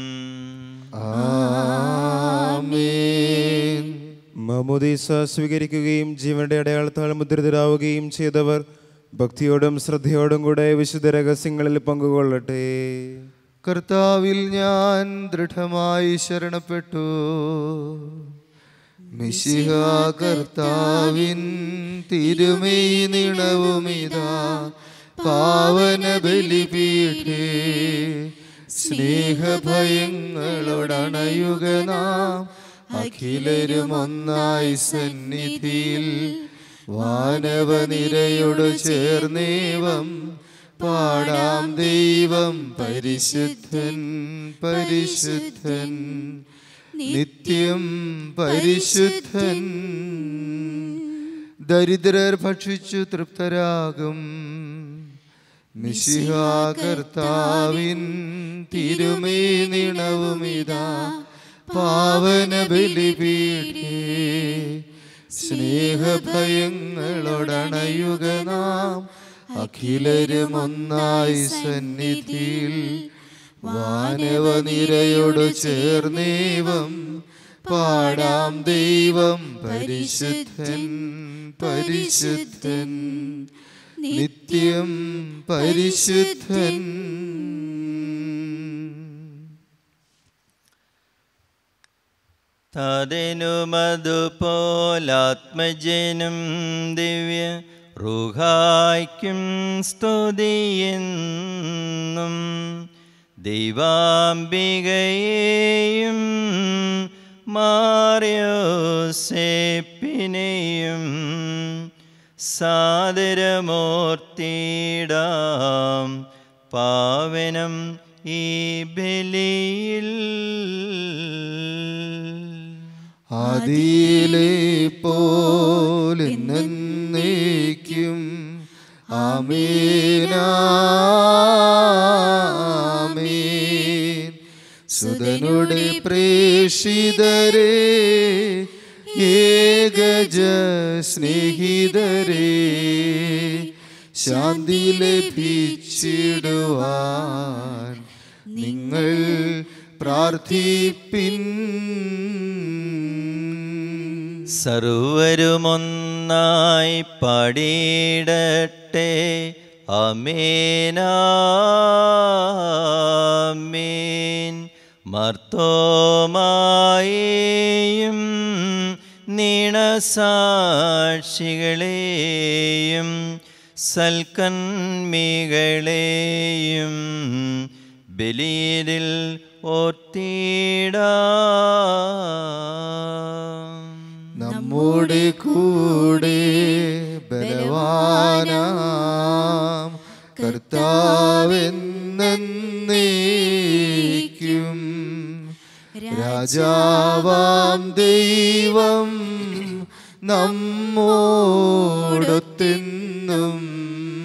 ആമേൻ മമോദീസ സ്വീകരിക്കുകയും ജീവന്റെ അടയാളത്താൽ മുദ്രിതരാവുകയും ചെയ്തവർ ഭക്തിയോടും ശ്രദ്ധയോടും കൂടെ വിശുദ്ധ രഹസ്യങ്ങളിൽ പങ്കുകൊള്ളട്ടെ കർത്താവിൽ ഞാൻ ദൃഢമായി ശരണപ്പെട്ടു മിശിഹ കർത്താവിൻ തിരുമേയ് നിണവുമിതാ പാവന ബലിപീഠേ സ്നേഹഭയങ്ങളോടണയുക നാം അഖിലരും ഒന്നായി സന്നിധിയിൽ വാനവനിരയോട് ചേർന്നേവം പാടാം ദൈവം പരിശുദ്ധൻ പരിശുദ്ധൻ നിത്യം പരിശുദ്ധൻ ദരിദ്രർ ഭക്ഷിച്ചു തൃപ്തരാകും മിശിഹ കർത്താവിൻ തിരുമേ നിണവുമിതാ പാവന ബലിപീഠേ സ്നേഹഭയങ്ങളോടണയുക നാം അഖിലരും ഒന്നായി സന്നിധിയിൽ വാനവനിരയോട് ചേർന്നേവം പാടാം ദൈവം പരിശുദ്ധൻ പരിശുദ്ധൻ നിത്യം പരിശുദ്ധൻ തതിനുമതുപോലാത്മജനും ദിവ്യ റുഹായ്ക്കും സ്തുതിയെന്നും ദൈവാംബികയെയും മാറിയോസേപ്പിനെയും സാദരമൂർത്തിടാം പാവനം ഈ ബലിയിൽ ആദിയിലെ പോലെ എന്നേക്കും ആമേനാമേൻ സുതനുടെ പ്രേഷിതരെ ഏകജ സ്നേഹിതരെ ശാന്തി ലഭിച്ചിടുവാൻ നിങ്ങൾ പ്രാർത്ഥിപ്പിൻ സർവരുമൊന്നായി പാടിയിടട്ടെ അമേനാമേൻ മർത്തോമായേയും നീണസാക്ഷികളെയും സൽക്കന്മികളെയും ബലിയിൽ ഓർത്തിടാം നമ്മുടെ കൂടെ ബലവാനാം കർത്താവെന്നേക്കും രാജാവാം ദൈവം നമ്മോടൊത്തെന്നും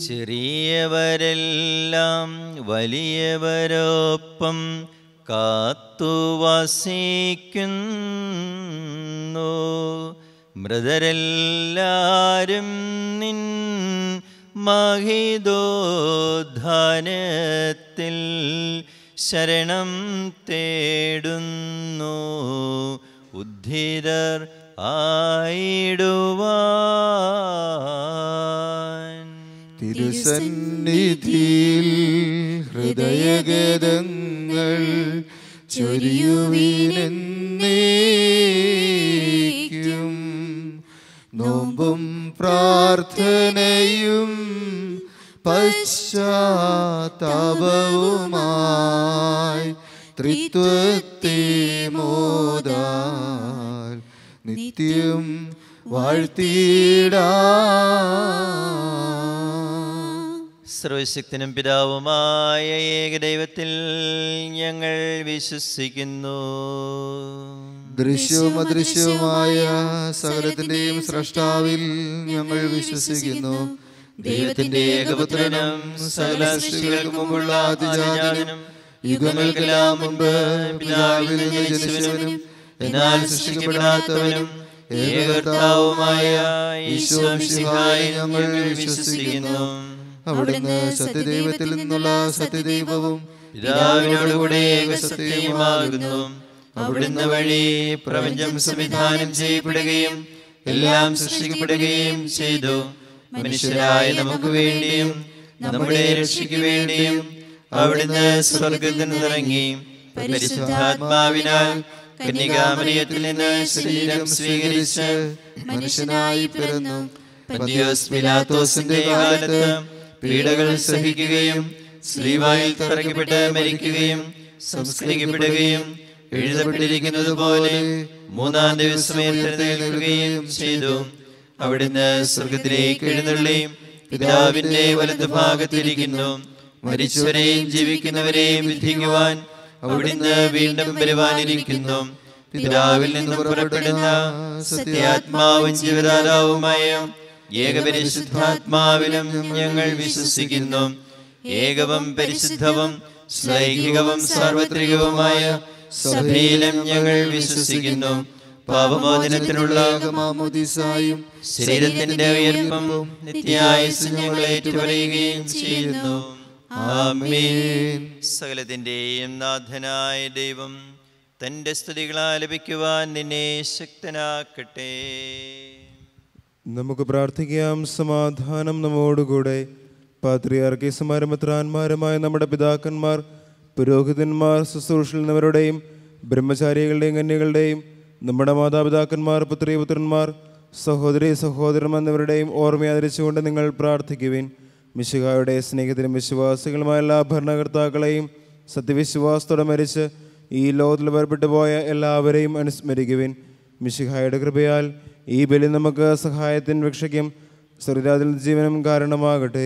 ചെറിയവരെല്ലാം വലിയവരൊപ്പം കാത്തുവസിക്കുന്നു മൃതരെല്ലാരും നിൻ മഹിതോദ്ധാനത്തിൽ ശരണം തേടുന്നു ഉദ്ധിതർ ആയിടുവാൻ തിരുസന്നിധിയിൽ ഹൃദയഗതങ്ങൾ ചൊരിയുവീനെന്നേക്കും നോമ്പും പ്രാർത്ഥനയും പശ്ചാത്താപവുമായി ത്രിത്വത്തെ മോദാൽ നിത്യം വാഴ്ത്തിയിടാം സർവശക്തനും പിതാവുമായ ഏകദൈവത്തിൽ ഞങ്ങൾ വിശ്വസിക്കുന്നു ദൃശ്യവും അദൃശ്യവുമായ സകലത്തിന്റെയും സ്രഷ്ടാവിൽ ഞങ്ങൾ വിശ്വസിക്കുന്നു ദൈവത്തിന്റെ ഏകപുത്രനും സകല സൃഷ്ടികൾക്ക് മുമ്പുള്ള അതിജാതനും യുഗങ്ങൾക്കെല്ലാം മുമ്പ് പിതാവിൽ നിന്ന് ജനിച്ചവനും എന്നാൽ സൃഷ്ടിക്കപ്പെടാത്തവനും ഏകകർത്താവുമായ ഈശോ മിശിഹായെ ഞങ്ങൾ വിശ്വസിക്കുന്നു അവിടുന്ന് സത്യദൈവത്തിൽ നിന്നുള്ള സത്യദൈവവും പിതാവിനോടുകൂടെ ഏകസത്യമാകുന്നു അവിടുന്ന് വഴി പ്രപഞ്ചം സംവിധാനം ചെയ്യപ്പെടുകയും എല്ലാം സൃഷ്ടിക്കപ്പെടുകയും ചെയ്തു മനുഷ്യരായ നമുക്ക് വേണ്ടിയും നമ്മുടെ രക്ഷയ്ക്ക് വേണ്ടിയും അവിടുന്ന് സ്വർഗത്തിൽ നിന്നിറങ്ങി പരിശുദ്ധാത്മാവിനാൽ കന്യകാമറിയത്തിൽ നിന്ന് ശരീരം സ്വീകരിച്ച് മനുഷ്യനായി പിറന്നു പന്തിയോസ് പിലാത്തോസിന്റെ കാലത്ത് പീഡകൾ സഹിക്കുകയും സ്ലീവായിൽ തറയ്ക്കപ്പെട്ട് മരിക്കുകയും സംസ്കരിക്കപ്പെടുകയും എഴുതപ്പെട്ടിരിക്കുന്നത് പോലെ മൂന്നാം ദിവസം എഴുന്നേൽക്കുകയും ചെയ്തു അവിടുന്ന് സ്വർഗത്തിലേക്ക് എഴുന്നള്ളി പിതാവിന്റെ വലതു ഭാഗത്തിരിക്കുന്നു മരിച്ചവരെയും ജീവിക്കുന്നവരെയും വിധിക്കുവാൻ അവിടുന്ന് വീണ്ടും വരുവാനിരിക്കുന്നു പിതാവിൽ നിന്ന് പുറപ്പെടുന്ന സത്യാത്മാവും ജീവദാതാവുമായ ഏകപരിശുദ്ധാത്മാവിലും ഞങ്ങൾ വിശ്വസിക്കുന്നു ഏകവും പരിശുദ്ധവും ശ്ലൈഹികവും സാർവത്രികവുമായ സഭയിലും ഞങ്ങൾ വിശ്വസിക്കുന്നു പാപമോചനത്തിനുള്ള മാമോദിസായും ശരീരത്തിന്റെ ഉയർപ്പും നിത്യായുസ് ഞങ്ങൾ ഏറ്റുപറയുകയും ചെയ്യുന്നു ആമേൻ സകലത്തിന്റെയും നാഥനായ ദൈവം തന്റെ സ്തുതികൾ ആലപിക്കുവാൻ നിന്നെ ശക്തനാക്കട്ടെ നമുക്ക് പ്രാർത്ഥിക്കാം സമാധാനം നമ്മോടുകൂടെ പാത്രിയാർക്കീസുമാരും മെത്രാന്മാരുമായ നമ്മുടെ പിതാക്കന്മാർ പുരോഹിതന്മാർ ശുശ്രൂഷിക്കുന്നവരുടെയും ബ്രഹ്മചാരികളുടെയും കന്യകളുടെയും നമ്മുടെ മാതാപിതാക്കന്മാർ പുത്രിപുത്രന്മാർ സഹോദരി സഹോദരൻ എന്നിവരുടെയും ഓർമ്മയാദരിച്ചുകൊണ്ട് നിങ്ങൾ പ്രാർത്ഥിക്കുവിൻ മിശിഹായുടെ സ്നേഹത്തിലും വിശ്വാസികളുമായ എല്ലാ ഭരണകർത്താക്കളെയും സത്യവിശ്വാസത്തോടെ മരിച്ച് ഈ ലോകത്തിൽ വേർപെട്ടു പോയ എല്ലാവരെയും അനുസ്മരിക്കുവിൻ മിശിഹായുടെ കൃപയാൽ ഈ ബലി നമുക്ക് സഹായത്തിന് രക്ഷയ്ക്കും സ്വർഗരാജിൽ ജീവനും കാരണമാകട്ടെ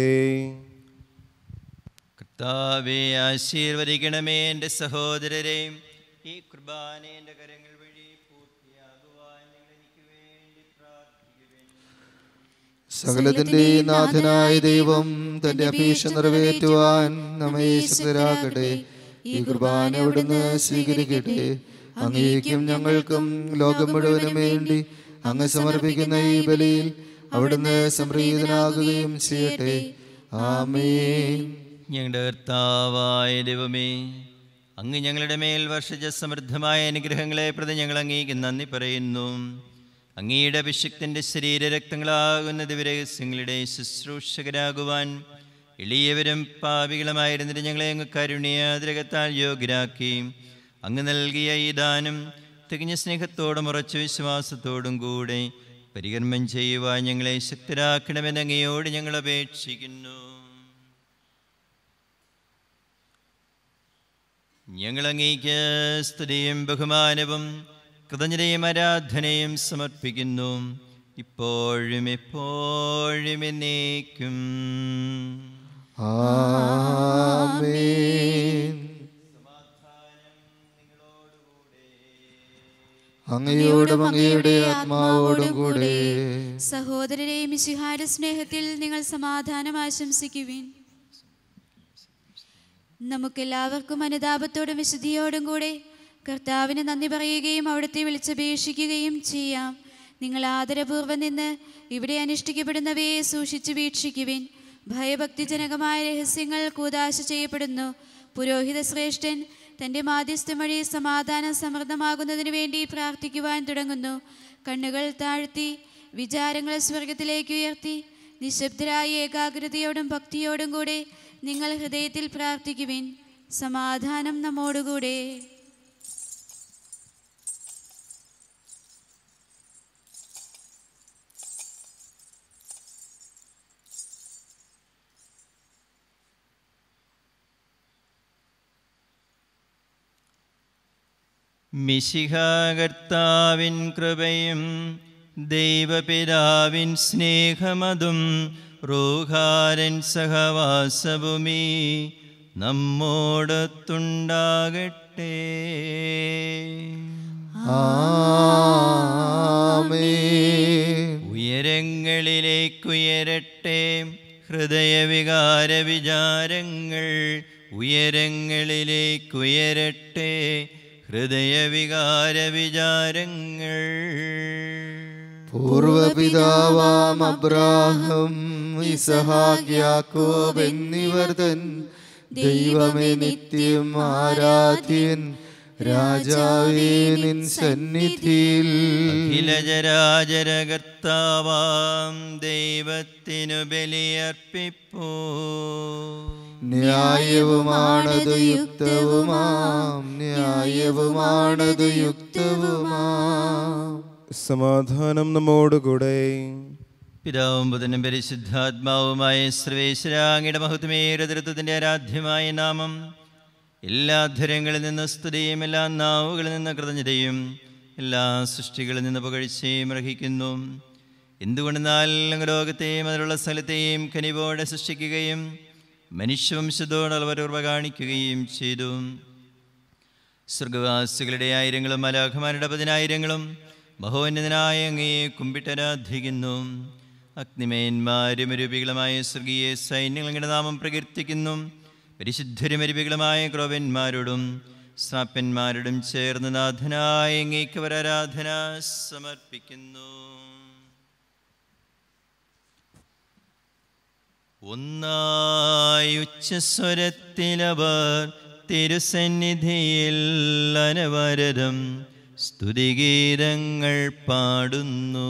കർത്താവെ ആശീർവദിക്കണമേ എൻ്റെ സഹോദരരെ ഈ കുർബാന എൻ്റെ കരങ്ങൾ വഴി പൂർത്തിയാകുവാൻ നിങ്ങൾ എനിക്ക് വേണ്ടി പ്രാർത്ഥിക്കുവിൻ സകലത്തിന്റെ നാഥനായ ദൈവം തന്റെ അപേക്ഷ നിറവേറ്റുവാൻ നമ്മെ ശക്തരാക്കട്ടെ ഈ കുർബാന അവിടുന്ന് സ്വീകരിക്കട്ടെ അങ്ങേക്കും ഞങ്ങൾക്കും ലോകം മുഴുവനും വേണ്ടി അങ്ങ് സമർപ്പിക്കുന്ന ഈ ബലിയിൽ അവിടുന്ന് സംപ്രീതനാകുകയും ചെയ്യട്ടെ ആമേൻ ഞങ്ങളുടെ കർത്താവായ ദൈവമേ അങ്ങ് ഞങ്ങളുടെ മേൽ വർഷിച്ച സമൃദ്ധമായ അനുഗ്രഹങ്ങളെ പ്രതി ഞങ്ങൾ അങ്ങേക്ക് നന്ദി പറയുന്നു അങ്ങയുടെ അഭിഷിക്തൻ്റെ ശരീരരക്തങ്ങളാകുന്ന ദിവരഹസ്യങ്ങളുടെ ശുശ്രൂഷകരാകുവാൻ എളിയവരും പാപികളുമായിരുന്നിട്ട് ഞങ്ങളെ അങ്ങ് കരുണയാതിരകത്താൽ യോഗ്യരാക്കി അങ്ങ് നൽകിയ ഈ ദാനം തികഞ്ഞ സ്നേഹത്തോടും ഉറച്ച വിശ്വാസത്തോടും കൂടെ പരികർമ്മം ചെയ്യുവാൻ ഞങ്ങളെ ശക്തരാക്കണമെന്ന് അങ്ങയോട് ഞങ്ങൾ അപേക്ഷിക്കുന്നു ഞങ്ങൾ അങ്ങേക്ക് സ്തുതിയും ബഹുമാനവും കൃതജ്ഞതയും ആരാധനയും സമർപ്പിക്കുന്നു ഇപ്പോഴും എപ്പോഴും എന്നേക്കും ആമേൻ അങ്ങയോടും അങ്ങയുടെ ആത്മാവോടും കൂടെ സഹോദരരെ മിശിഹായുടെ സ്നേഹത്തിൽ നിങ്ങൾ സമാധാനം ആശംസിക്കുവിൻ നമുക്കെല്ലാവർക്കും അനുതാപത്തോടും വിശുദ്ധിയോടും കൂടെ കർത്താവിന് നന്ദി പറയുകയും അവിടുത്തെ വിളിച്ചപേക്ഷിക്കുകയും ചെയ്യാം നിങ്ങൾ ആദരപൂർവ്വം നിന്ന് ഇവിടെ അനുഷ്ഠിക്കപ്പെടുന്നവയെ സൂക്ഷിച്ചു വീക്ഷിക്കുവിൻ ഭയഭക്തിജനകമായ രഹസ്യങ്ങൾ കൂതാശ ചെയ്യപ്പെടുന്നു പുരോഹിത ശ്രേഷ്ഠൻ തൻ്റെ മാധ്യസ്ഥം വഴി സമാധാനം സമൃദ്ധമാകുന്നതിന് വേണ്ടി പ്രാർത്ഥിക്കുവാൻ തുടങ്ങുന്നു കണ്ണുകൾ താഴ്ത്തി വിചാരങ്ങൾ സ്വർഗത്തിലേക്ക് ഉയർത്തി നിശബ്ദരായ ഏകാഗ്രതയോടും ഭക്തിയോടും കൂടെ നിങ്ങൾ ഹൃദയത്തിൽ പ്രാർത്ഥിക്കുവിൻ സമാധാനം നമ്മോടുകൂടെ മിശിഹാകർത്താവിൻ കൃപയും ദൈവപിതാവിൻ സ്നേഹമതും റൂഹാരൻ സഹവാസഭൂമി നമ്മോടൊത്തുണ്ടാകട്ടെ ആമേൻ ഉയരങ്ങളിലേക്കുയരട്ടെ ഹൃദയവികാര വിചാരങ്ങൾ ഉയരങ്ങളിലേക്കുയരട്ടെ ഹൃദയവികാര വിചാരങ്ങൾ പൂർവപിതാവാം അബ്രാഹം ഇസഹാക്ക് യാക്കോബ് എന്നിവർ തൻ ദൈവമേ നിത്യം ആരാധ്യൻ രാജാവേ നിൻ സന്നിധിയിൽ അഖിലജരാജരകർത്താവാം ദൈവത്തിനു ബലിയർപ്പിപ്പോ ന്യായവുമാണത് യുക്തവുമാം ന്യായവുമാണത് യുക്തവുമാം സമാധാനം നമ്മോടുകൂടെ പിതാവും പുതനും പരിശുദ്ധാത്മാവുമായ സർവേശ്വരാങ്ങിയുടെ മഹത്വമേറെ തൃത്വത്തിൻ്റെ ആരാധ്യമായ നാമം എല്ലാ ധരങ്ങളിൽ നിന്ന് സ്തുതിയും എല്ലാ നാവുകളിൽ നിന്ന് കൃതജ്ഞതയും എല്ലാ സൃഷ്ടികളിൽ നിന്ന് പുകഴ്ചയും അർഹിക്കുന്നു എന്തുകൊണ്ടെന്നാൽ അങ്ങ് ലോകത്തെയും അതിലുള്ള സ്ഥലത്തെയും കനിവോടെ സൃഷ്ടിക്കുകയും മനുഷ്യവംശത്തോട് അളവരോർവ കാണിക്കുകയും ചെയ്തു സ്വർഗവാസികളുടെ ആയിരങ്ങളും മലാഖമാരുടെ പതിനായിരങ്ങളും മഹോന്നതനായ അങ്ങയെ കുമ്പിട്ടരാധിക്കുന്നു അഗ്നിമയന്മാരും രൂപികളുമായ സ്വർഗീയ സൈന്യങ്ങളുടെ നാമം പ്രകീർത്തിക്കുന്നു പരിശുദ്ധരും അരുവികളുമായ ക്രോവന്മാരോടും സ്രാപ്പന്മാരോടും ചേർന്ന് നാഥനായ അങ്ങേക്ക് അവർ ആരാധന സമർപ്പിക്കുന്നു ഒന്നായി ഉച്ചസ്വരത്തിലവർ തിരുസന്നിധിയിൽ അനവരതം സ്തുതിഗീതങ്ങൾ പാടുന്നു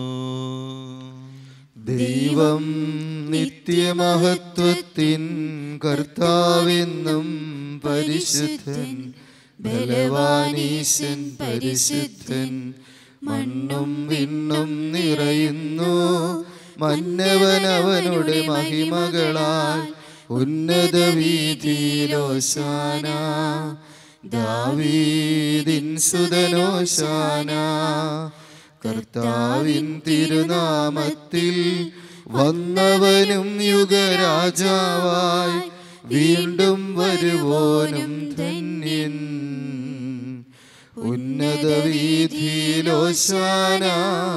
ദൈവം നിത്യമഹത്വത്തിൻ കർത്താവെന്നും പരിശുദ്ധൻ ബലവാനീശൻ പരിശുദ്ധൻ മണ്ണും വിണ്ണും നിറയുന്നു മന്നവനവനുടെ മഹിമകളാൽ ഉന്നത വീതിയിലോശാന ദാവീദിൻ സുതനോശാന കർത്താവിൻ തിരുനാമത്തിൽ വന്നവനും യുഗരാജാവായി വീണ്ടും വരുവോനും ധന്യൻ ഉന്നത വീതിയിലോശാന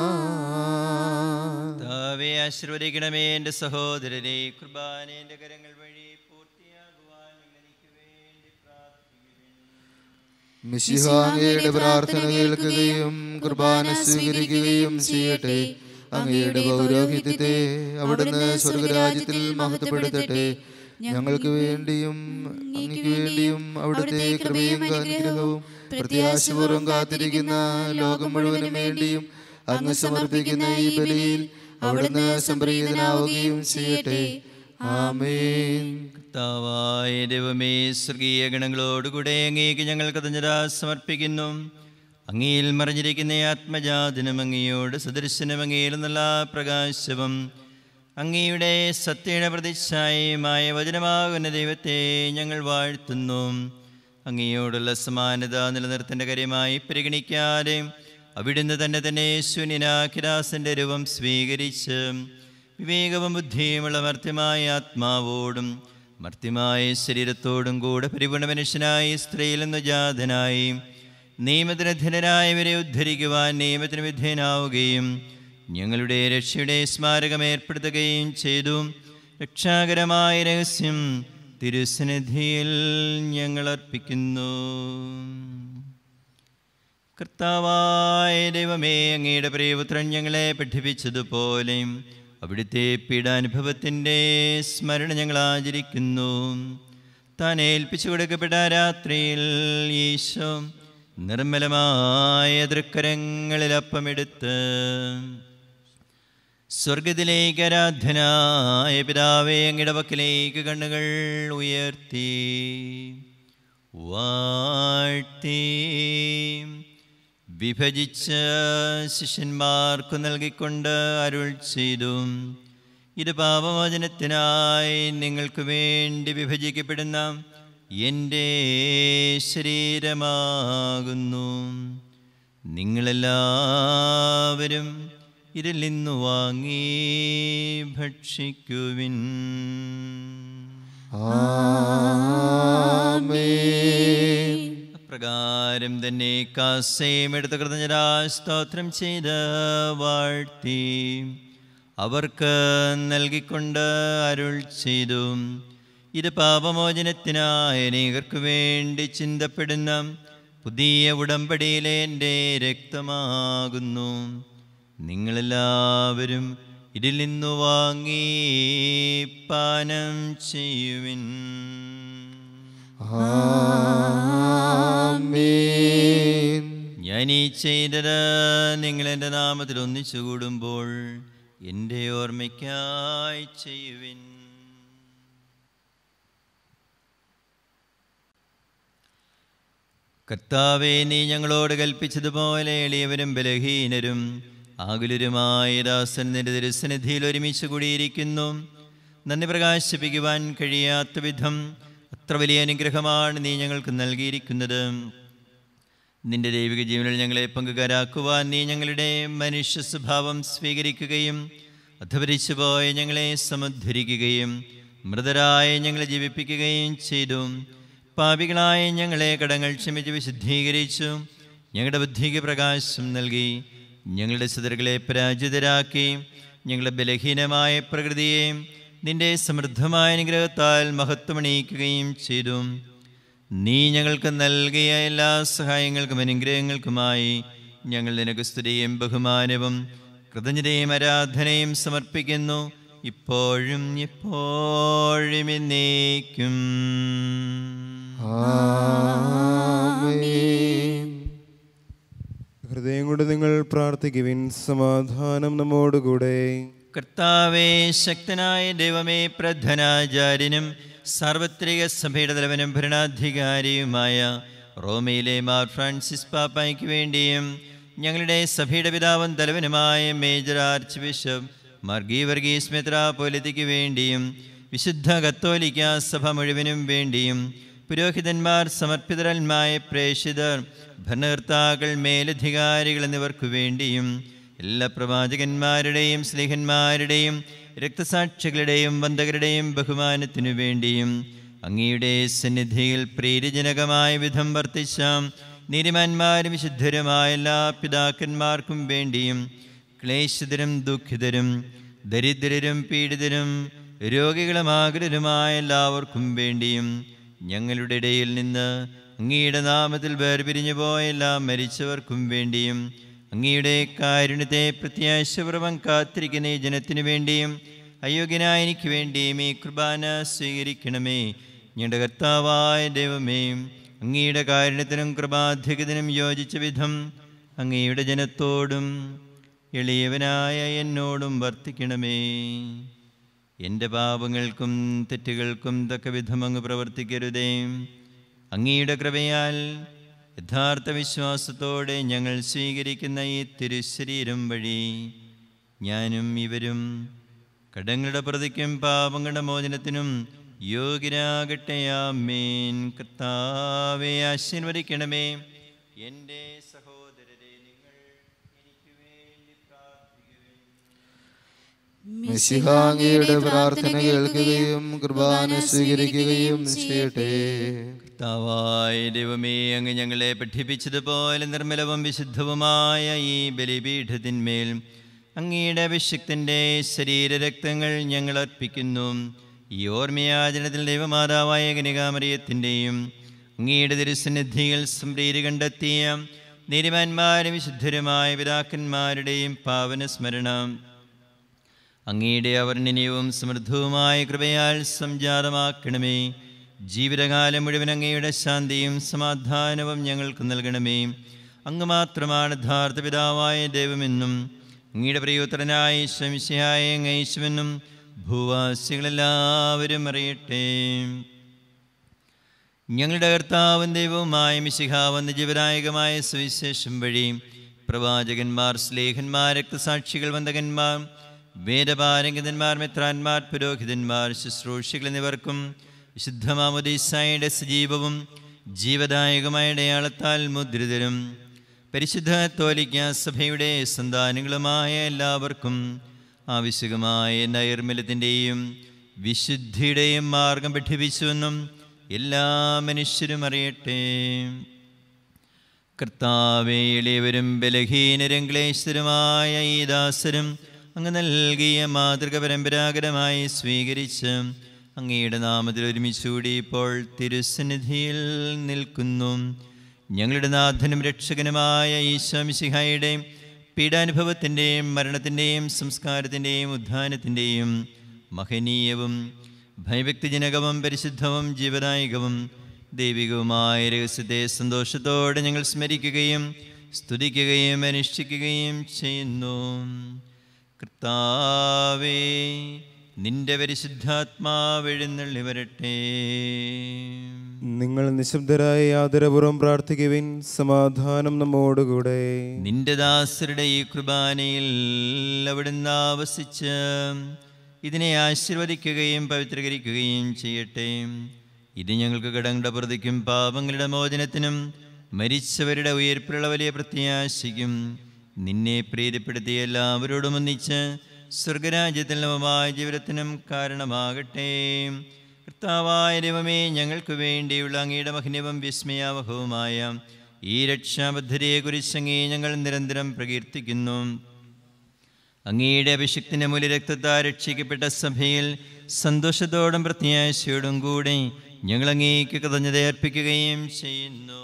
താവെ ആശീർവദിക്കണമേ എൻ്റെ സഹോദരരെ കുർബാന എൻ്റെ കരങ്ങൾ വഴി പൂർത്തിയാകുവാൻ നിങ്ങൾ എനിക്ക് വേണ്ടി പ്രാർത്ഥിക്കുവിൻ മിശിഹാങ്ങയുടെ പ്രാർത്ഥന കേൾക്കുകയും കുർബാന സ്വീകരിക്കുകയും ചെയ്യട്ടെ അങ്ങയുടെ പൗരോഹിത്യത്തെ അവിടുന്ന് സ്വർഗരാജ്യത്തിൽ മഹത്വപ്പെടുത്തട്ടെ ഞങ്ങൾക്ക് വേണ്ടിയും അങ്ങയ്ക്ക് വേണ്ടിയും അവിടുത്തെ കൃപയും അനുഗ്രഹവും പ്രത്യാശപൂർവ്വം കാത്തിരിക്കുന്ന ലോകം മുഴുവനും വേണ്ടിയും അങ്ങ് സമർപ്പിക്കുന്ന ഈ ബലിയിൽ അവിടുന്ന് സംപ്രീതനാവുകയും ചെയ്യട്ടെ ആമേൻ കർത്താവായ ദൈവമേ സ്വർഗീയ ഗണങ്ങളോടുകൂടെ അങ്ങേക്ക് ഞങ്ങൾ കഥഞ്ഞത സമർപ്പിക്കുന്നു അങ്ങയിൽ മറിഞ്ഞിരിക്കുന്ന ഈ ആത്മജാതനും അങ്ങയോട് സദൃശനും അങ്ങയിൽ നല്ല പ്രകാശവും അങ്ങയുടെ സത്യയുടെ പ്രതിച്ഛായയുമായ വചനമാകുന്ന ദൈവത്തെ ഞങ്ങൾ വാഴ്ത്തുന്നു അങ്ങയോടുള്ള സമാനത നിലനിർത്തേണ്ട കാര്യമായി പരിഗണിക്കാതെ അവിടുന്ന് തന്നെ തന്നെ ശൂന്യനാഖിരാസന്റെ രൂപം സ്വീകരിച്ച് വിവേകവും ബുദ്ധിയുമുള്ള മർത്യമായ ആത്മാവോടും മർത്യമായ ശരീരത്തോടും കൂടെ പരിപൂർണ മനുഷ്യനായി സ്ത്രീയിൽ നിന്ന് ജാതനായി നിയമത്തിനധീനരായവരെ ഉദ്ധരിക്കുവാൻ നിയമത്തിന് വിധേയനാവുകയും ഞങ്ങളുടെ രക്ഷയുടെ സ്മാരകം ഏർപ്പെടുത്തുകയും ചെയ്തു രക്ഷാകരമായ രഹസ്യം തിരുസന്നിധിയിൽ ഞങ്ങൾ അർപ്പിക്കുന്നു കർത്താവായ ദൈവമേ അങ്ങയുടെ പ്രിയപുത്രൻ ഞങ്ങളെ പഠിപ്പിച്ചതുപോലെ അവിടുത്തെ പീഡാനുഭവത്തിൻ്റെ സ്മരണ ഞങ്ങൾ ആചരിക്കുന്നു താൻ ഏൽപ്പിച്ചു കൊടുക്കപ്പെട്ട രാത്രിയിൽ ഈശോ നിർമ്മലമായ തൃക്കരങ്ങളിൽ അപ്പമെടുത്ത് സ്വർഗത്തിലേക്ക് ആരാധനായ പിതാവേ അങ്ങയുടെ പക്കലേക്ക് കണ്ണുകൾ ഉയർത്തി വാഴ്ത്തി വിഭജിച്ച ശിഷ്യന്മാർക്കു നൽകിക്കൊണ്ട് അരുൾ ചെയ്തു ഇത് പാപമോചനത്തിനായി നിങ്ങൾക്ക് വേണ്ടി വിഭജിക്കപ്പെടുന്ന എൻ്റെ ശരീരമാകുന്നു നിങ്ങളെല്ലാവരും ഇതിൽ നിന്നു വാങ്ങി ഭക്ഷിക്കുവിൻ ആമേൻ അപ്രകാരം തന്നെ കാസയും എടുത്ത കൃതജ്ഞരാ സ്തോത്രം ചെയ്ത് വാഴ്ത്തി അവർക്ക് നൽകിക്കൊണ്ട് അരുൾ ചെയ്തു ഇത് പാപമോചനത്തിനായ അനേകർക്ക് വേണ്ടി ചിന്തപ്പെടുന്ന പുതിയ ഉടമ്പടിയിലെ എൻ്റെ രക്തമാകുന്നു നിങ്ങളെല്ലാവരും ഇതിൽ നിന്നു വാങ്ങി പാനം ചെയ്യുവിൻ ആമേൻ ഞാൻ ഈ ചെയ്തത് നിങ്ങൾ എൻ്റെ നാമത്തിൽ ഒന്നിച്ചു കൂടുമ്പോൾ എൻ്റെ ഓർമ്മയ്ക്കായി ചെയ്യുവിൻ കർത്താവെ നീ ഞങ്ങളോട് കൽപ്പിച്ചതുപോലെ എളിയവരും ബലഹീനരും ആകുലരുമായ ദാസൻ നിന്റെ തിരുസന്നിധിയിൽ ഒരുമിച്ച് കൂടിയിരിക്കുന്നു നന്ദി പ്രകാശിപ്പിക്കുവാൻ കഴിയാത്ത വിധം അത്ര വലിയ അനുഗ്രഹമാണ് നീ ഞങ്ങൾക്ക് നൽകിയിരിക്കുന്നത് നിന്റെ ദൈവിക ജീവനിൽ ഞങ്ങളെ പങ്കുകാരാക്കുവാൻ നീ ഞങ്ങളുടെ മനുഷ്യ സ്വഭാവം സ്വീകരിക്കുകയും അധപരിച്ചു പോയ ഞങ്ങളെ സമുദ്ധരിക്കുകയും മൃതരായ ഞങ്ങളെ ജീവിപ്പിക്കുകയും ചെയ്തു പാപികളായ ഞങ്ങളെ കടങ്ങൾ ക്ഷമിച്ച് വിശുദ്ധീകരിച്ചു ഞങ്ങളുടെ ബുദ്ധിക്ക് പ്രകാശം നൽകി ഞങ്ങളുടെ സിതറുകളെ പരാജിതരാക്കി ഞങ്ങളുടെ ബലഹീനമായ പ്രകൃതിയെ നിന്റെ സമൃദ്ധമായ അനുഗ്രഹത്താൽ മഹത്വമണിയിക്കുകയും ചെയ്തു നീ ഞങ്ങൾക്ക് നൽകിയ എല്ലാ സഹായങ്ങൾക്കും അനുഗ്രഹങ്ങൾക്കുമായി ഞങ്ങൾ നിനക്ക് സ്തുതിയും ബഹുമാനവും കൃതജ്ഞതയും ആരാധനയും സമർപ്പിക്കുന്നു ഇപ്പോഴും എപ്പോഴും എന്നേക്കും ആമേൻ ഹൃദയം കൊണ്ട് നിങ്ങൾ പ്രാർത്ഥിക്കുവിൻ സമാധാനം നമ്മോടുകൂടെ കർത്താവേ ശക്തനായ ദൈവമേ പ്രധാനാചാര്യനും സാർവത്രിക സഭയുടെ തലവനും ഭരണാധികാരിയുമായ റോമയിലെ മാർ ഫ്രാൻസിസ് പാപ്പായ്ക്ക് വേണ്ടിയും ഞങ്ങളുടെ സഭയുടെ പിതാവും തലവനുമായ മേജർ ആർച്ച് ബിഷപ്പ് മാർ ഗീ വർഗീസ് മെത്രാപോലിത്തിക്ക് വേണ്ടിയും വിശുദ്ധ കത്തോലിക്ക സഭ മുഴുവനും വേണ്ടിയും പുരോഹിതന്മാർ സമർപ്പിതരന്മായ പ്രേഷിതർ ഭരണകർത്താക്കൾ മേലധികാരികൾ എന്നിവർക്കു വേണ്ടിയും എല്ലാ പ്രവാചകന്മാരുടെയും സ്നേഹന്മാരുടെയും രക്തസാക്ഷികളുടെയും വന്ദകരുടെയും ബഹുമാനത്തിനു വേണ്ടിയും അങ്ങയുടെ സന്നിധിയിൽ പ്രീതിജനകമായ വിധം വർത്തിച്ച നീതിമാന്മാരും വിശുദ്ധരുമായ എല്ലാ പിതാക്കന്മാർക്കും വേണ്ടിയും ക്ലേശിതരും ദുഃഖിതരും ദരിദ്രരും പീഡിതരും രോഗികളുമാകരുമായ എല്ലാവർക്കും വേണ്ടിയും ഞങ്ങളുടെ ഇടയിൽ നിന്ന് അങ്ങയുടെ നാമത്തിൽ വേർപിരിഞ്ഞു പോയ എല്ലാ മരിച്ചവർക്കും വേണ്ടിയും അങ്ങയുടെ കാരുണ്യത്തെ പ്രത്യാശപൂർവം കാത്തിരിക്കുന്ന ഈ ജനത്തിനു വേണ്ടിയും അയോഗ്യനായ എനിക്ക് വേണ്ടിയും ഈ കുർബാന സ്വീകരിക്കണമേ ഞങ്ങളുടെ കർത്താവായ ദൈവമേ അങ്ങയുടെ കാരുണ്യത്തിനും കൃപാധികത്തിനും യോജിച്ച വിധം അങ്ങയുടെ ജനത്തോടും എളിയവനായ എന്നോടും വർത്തിക്കണമേ എൻ്റെ പാപങ്ങൾക്കും തെറ്റുകൾക്കും തക്ക വിധം അങ്ങ് പ്രവർത്തിക്കരുതേ അങ്ങയുടെ കൃപയാൽ യഥാർത്ഥ വിശ്വാസത്തോടെ ഞങ്ങൾ സ്വീകരിക്കുന്ന ഈ തിരുശരീരം വഴി ഞാനും ഇവരും കടങ്ങളുടെ പ്രതിക്കും പാപങ്ങളുടെ മോചനത്തിനും യോഗ്യരാകട്ടെ ആമേൻ കർത്താവെ ആശീർവദിക്കണമേ എൻ്റെ സഹോദരരെ നിങ്ങൾ എനിക്ക് വേണ്ടി പ്രാർത്ഥിക്കുവിൻ മിശിഹാങ്ങിയുടെ പ്രാർത്ഥന കേൾക്കുകയും കുർബാന സ്വീകരിക്കുകയും ചെയ്യട്ടെ കർത്താവായ ദൈവമേ അങ്ങ് ഞങ്ങളെ പഠിപ്പിച്ചതുപോലെ നിർമ്മലവും വിശുദ്ധവുമായ ഈ ബലിപീഠത്തിന്മേൽ അങ്ങയുടെ അഭിഷിക്തൻ്റെ ശരീരരക്തങ്ങൾ ഞങ്ങൾ അർപ്പിക്കുന്നു ഈ ഓർമ്മയാചരണത്തിൽ ദൈവമാതാവായ കനികാമറിയത്തിൻ്റെയും അങ്ങയുടെ തിരുസന്നിധിയിൽ സംപ്രീതി കണ്ടെത്തിയ നീതിമാന്മാരും വിശുദ്ധരുമായ പിതാക്കന്മാരുടെയും പാവന സ്മരണം അങ്ങയുടെ അവർണ്ണനീയവും സമൃദ്ധവുമായ കൃപയാൽ സംജാതമാക്കണമേ ജീവിതകാലം മുഴുവൻ അങ്ങയുടെ ശാന്തിയും സമാധാനവും ഞങ്ങൾക്ക് നൽകണമേ അങ്ങ് മാത്രമാണ് യഥാർത്ഥ പിതാവായ ദൈവമെന്നും അങ്ങയുടെ പ്രിയോത്തരനായ ശംശയായ യേശുവെന്നും ഭൂവാസികളെല്ലാവരും അറിയട്ടെ ഞങ്ങളുടെ കർത്താവും ദൈവവുമായ മിശിഹാവെന്ന ജീവനായകമായ സുവിശേഷം വഴി പ്രവാചകന്മാർ സ്ലേഹന്മാർ രക്തസാക്ഷികൾ വന്ദകന്മാർ വേദപാരംഗതന്മാർ മെത്രാന്മാർ പുരോഹിതന്മാർ ശുശ്രൂഷികൾ എന്നിവർക്കും വിശുദ്ധമാമുദീസായുടെ സജീവവും ജീവദായകമായ അടയാളത്താൽ മുദ്രിതരും പരിശുദ്ധ തോലിക്ക സഭയുടെ സന്താനങ്ങളുമായ എല്ലാവർക്കും ആവശ്യകമായ നൈർമല്യത്തിൻ്റെയും വിശുദ്ധിയുടെയും മാർഗം പഠിപ്പിച്ചുവെന്നും എല്ലാ മനുഷ്യരും അറിയട്ടെ കർത്താവേ എളിയവരും ബലഹീനരും ക്ലേശരുമായ ഈ ദാസരും അങ്ങ് നൽകിയ മാതൃക പരമ്പരാഗതമായി സ്വീകരിച്ച് അങ്ങയുടെ നാമത്തിൽ ഒരുമിച്ചുകൂടി ഇപ്പോൾ തിരുസന്നിധിയിൽ നിൽക്കുന്നു ഞങ്ങളുടെ നാഥനും രക്ഷകനുമായ ഈശോമിശിഹായുടെ പീഡാനുഭവത്തിൻ്റെയും മരണത്തിൻ്റെയും സംസ്കാരത്തിൻ്റെയും ഉദ്ധാനത്തിൻ്റെയും മഹനീയവും ഭയഭക്തിജനകവും പരിശുദ്ധവും ജീവദായകവും ദൈവികവുമായ രഹസ്യത്തെ സന്തോഷത്തോടെ ഞങ്ങൾ സ്മരിക്കുകയും സ്തുതിക്കുകയും അനുഷ്ഠിക്കുകയും ചെയ്യുന്നു കർത്താവേ നിന്റെ പരിശുദ്ധാത്മാവ് എഴുന്നള്ളി വരട്ടെ നിങ്ങൾ നിശബ്ദരായ ആദരപൂർവ്വം പ്രാർത്ഥിക്കുവിൻ സമാധാനം നമ്മോടുകൂടെ നിന്റെ ദാസരുടെ ഈ കുർബാനയിൽ അവിടുന്ന് ആവസിച്ച് ഇതിനെ ആശീർവദിക്കുകയും പവിത്രീകരിക്കുകയും ചെയ്യട്ടെ ഇത് ഞങ്ങൾക്ക് കടങ്ങളുടെ പ്രതിക്കും പാപങ്ങളുടെ മോചനത്തിനും മരിച്ചവരുടെ ഉയർപ്പിലുള്ള വലിയ പ്രത്യാശയ്ക്കും നിന്നെ പ്രീതിപ്പെടുത്തിയ എല്ലാവരോടും ഒന്നിച്ച് സ്വർഗരാജ്യത്തിൽ നവമായ ജീവിതത്തിനും കാരണമാകട്ടെ കർത്താവായ ദൈവമേ ഞങ്ങൾക്ക് വേണ്ടിയുള്ള അങ്ങയുടെ മഹനീയവും വിസ്മയാവഹവുമായ ഈ രക്ഷാപദ്ധതിയെക്കുറിച്ച് അങ്ങേ ഞങ്ങൾ നിരന്തരം പ്രകീർത്തിക്കുന്നു അങ്ങയുടെ അഭിഷിക്തിന്റെ മൂല്യ രക്തത്താൽ രക്ഷിക്കപ്പെട്ട സഭയിൽ സന്തോഷത്തോടും പ്രത്യാശയോടും കൂടെ ഞങ്ങൾ അങ്ങേക്ക് കൃതജ്ഞത അർപ്പിക്കുകയും ചെയ്യുന്നു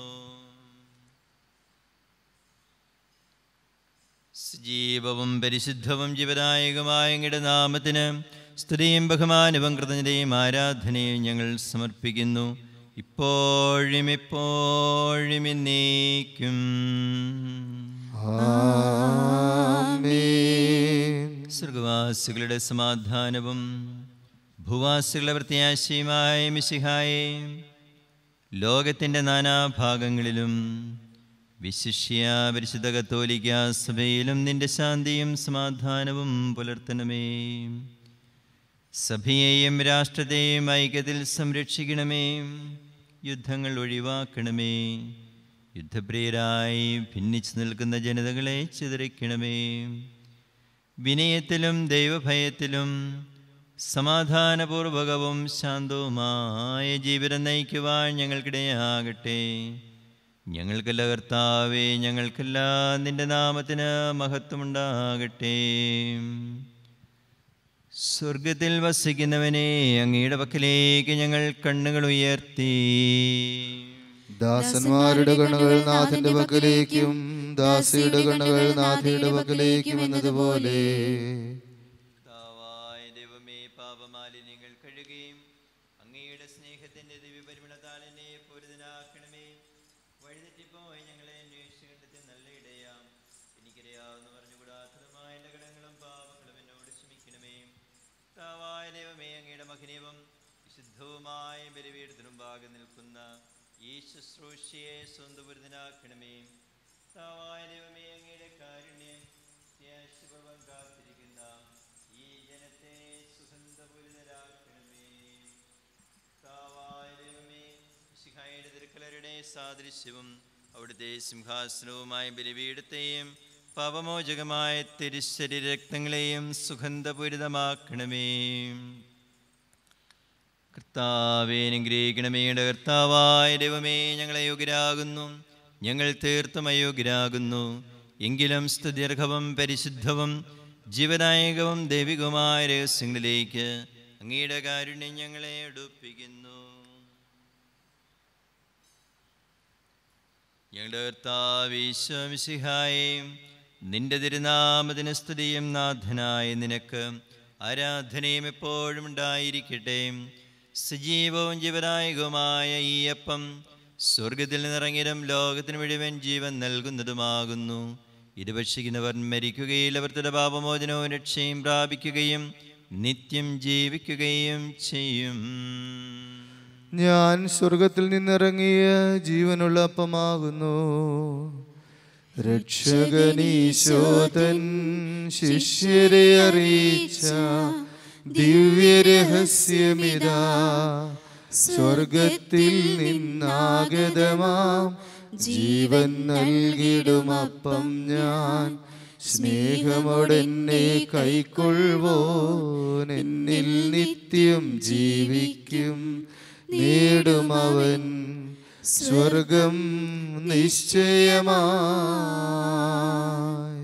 സജീവവും പരിശുദ്ധവും ജീവദായകമായ അങ്ങയുടെ നാമത്തിന് സ്തുതിയും ബഹുമാനവും കൃതജ്ഞതയും ആരാധനയും ഞങ്ങൾ സമർപ്പിക്കുന്നു ഇപ്പോഴും എപ്പോഴും എന്നേക്കും ആമേൻ സ്വർഗവാസികളുടെ സമാധാനവും ഭൂവാസികളുടെ പ്രത്യാശയുമായ മിശിഹായെ ലോകത്തിൻ്റെ നാനാഭാഗങ്ങളിലും വിശിഷ്യ പരിശുദ്ധ കത്തോലിക്ക സഭയിലും നിന്റെ ശാന്തിയും സമാധാനവും പുലർത്തണമേ സഭയെയും രാഷ്ട്രത്തെയും ഐക്യത്തിൽ സംരക്ഷിക്കണമേ യുദ്ധങ്ങൾ ഒഴിവാക്കണമേ യുദ്ധപ്രിയരായി ഭിന്നിച്ചു നിൽക്കുന്ന ജനതകളെ ചിതറിക്കണമേ വിനയത്തിലും ദൈവഭയത്തിലും സമാധാനപൂർവകവും ശാന്തവുമായ ജീവിതം നയിക്കുവാൻ ഞങ്ങൾക്കിടയാകട്ടെ ഞങ്ങൾക്കല്ല കർത്താവേ ഞങ്ങൾക്കെല്ലാം നിന്റെ നാമത്തിന് മഹത്വമുണ്ടാകട്ടെ സ്വർഗത്തിൽ വസിക്കുന്നവനെ അങ്ങയുടെ പക്കലേക്ക് ഞങ്ങൾ കണ്ണുകൾ ഉയർത്തി ദാസന്മാരുടെ കണ്ണുകൾ നാഥന്റെ പക്കലേക്കും ദാസിയുടെ കണ്ണുകൾ നാഥയുടെ പക്കലേക്കും എന്നതുപോലെ കർത്താവായ ദൈവമേ പാപമാലിന്യങ്ങൾ കഴുകുകയും അങ്ങയുടെ സ്നേഹത്തിന്റെ ദിവ്യപരിമളത്താൽ എന്നെ പൂരിതനാക്കണമേ വഴിതെറ്റിപ്പോയി ഞങ്ങളെ അന്വേഷിച്ച് കണ്ടെത്തി നല്ല ഇടയാം എനിക്കറിയാവുന്ന പറഞ്ഞുകൂടാത്തതുമായ എൻ്റെ കടങ്ങളും പാപങ്ങളും എന്നോട് ക്ഷമിക്കണമേ കർത്താവായ ദൈവമേ അങ്ങയുടെ മഹനീയവും വിശുദ്ധവുമായ ബലിപീഠത്തിനും ഭാഗം നിൽക്കുന്ന ഈ ശുശ്രൂഷയെ സ്വന്തപുരിതനാക്കണമേ കർത്താവായ ദൈവമേ അങ്ങയുടെ കാരുണ്യം പ്രത്യാശപൂർവ്വം കാത്തിരിക്കുന്ന ഈ ജനത്തെ സുഗന്ധപൂരിതരാക്കണമേ കർത്താവായ ദൈവമേ മിശിഹായുടെ തിരുക്കലരുടെ സാദൃശ്യവും അവിടുത്തെ സിംഹാസനവുമായ ബലിപീഠത്തെയും പാപമോചകമായ തിരുശരീരക്തങ്ങളെയും സുഗന്ധപൂരിതമാക്കണമേ കർത്താവേ അനുഗ്രഹിക്കണമേ ഞങ്ങളുടെ കർത്താവായ ദൈവമേ ഞങ്ങളെ യോഗ്യരാകുന്നു ഞങ്ങൾ തീർത്തും അയോഗ്യരാകുന്നു എങ്കിലും സ്തുത്യർഹവും പരിശുദ്ധവും ജീവനായകവും ദൈവികവുമായ രഹസ്യങ്ങളിലേക്ക് അങ്ങയുടെ കാരുണ്യം ഞങ്ങളെ അടുപ്പിക്കുന്നു ഞങ്ങളുടെ കർത്താവിശ്വമിസിഹായേ നിന്റെ തിരുനാമത്തിന് സ്തുതിയും നാഥനായ നിനക്ക് ആരാധനയും എപ്പോഴും ഉണ്ടായിരിക്കട്ടെ സജീവവും ജീവനായകവുമായ ഈ അപ്പം സ്വർഗത്തിൽ നിന്നിറങ്ങിയതും ലോകത്തിന് മുഴുവൻ ജീവൻ നൽകുന്നതുമാകുന്നു ഇത് ഭക്ഷിക്കുന്നവർ മരിക്കുകയിൽ അവരുടെ പാപമോചനവും രക്ഷയും പ്രാപിക്കുകയും നിത്യം ജീവിക്കുകയും ചെയ്യും ഞാൻ സ്വർഗത്തിൽ നിന്നിറങ്ങിയ ജീവനുള്ള അപ്പമാകുന്നു രക്ഷകനീശോതൻ ശിഷ്യരെ അറിയിച്ച ദിവ്യരഹസ്യമിതാ സ്വർഗത്തിൽ നിന്നാഗതമാം ജീവൻ നൽകിടുമപ്പം ഞാൻ സ്നേഹമോടെന്നെ കൈക്കൊള്ളുവോൻ എന്നിൽ നിത്യം ജീവിക്കും നേടുമവൻ സ്വർഗം നിശ്ചയമായി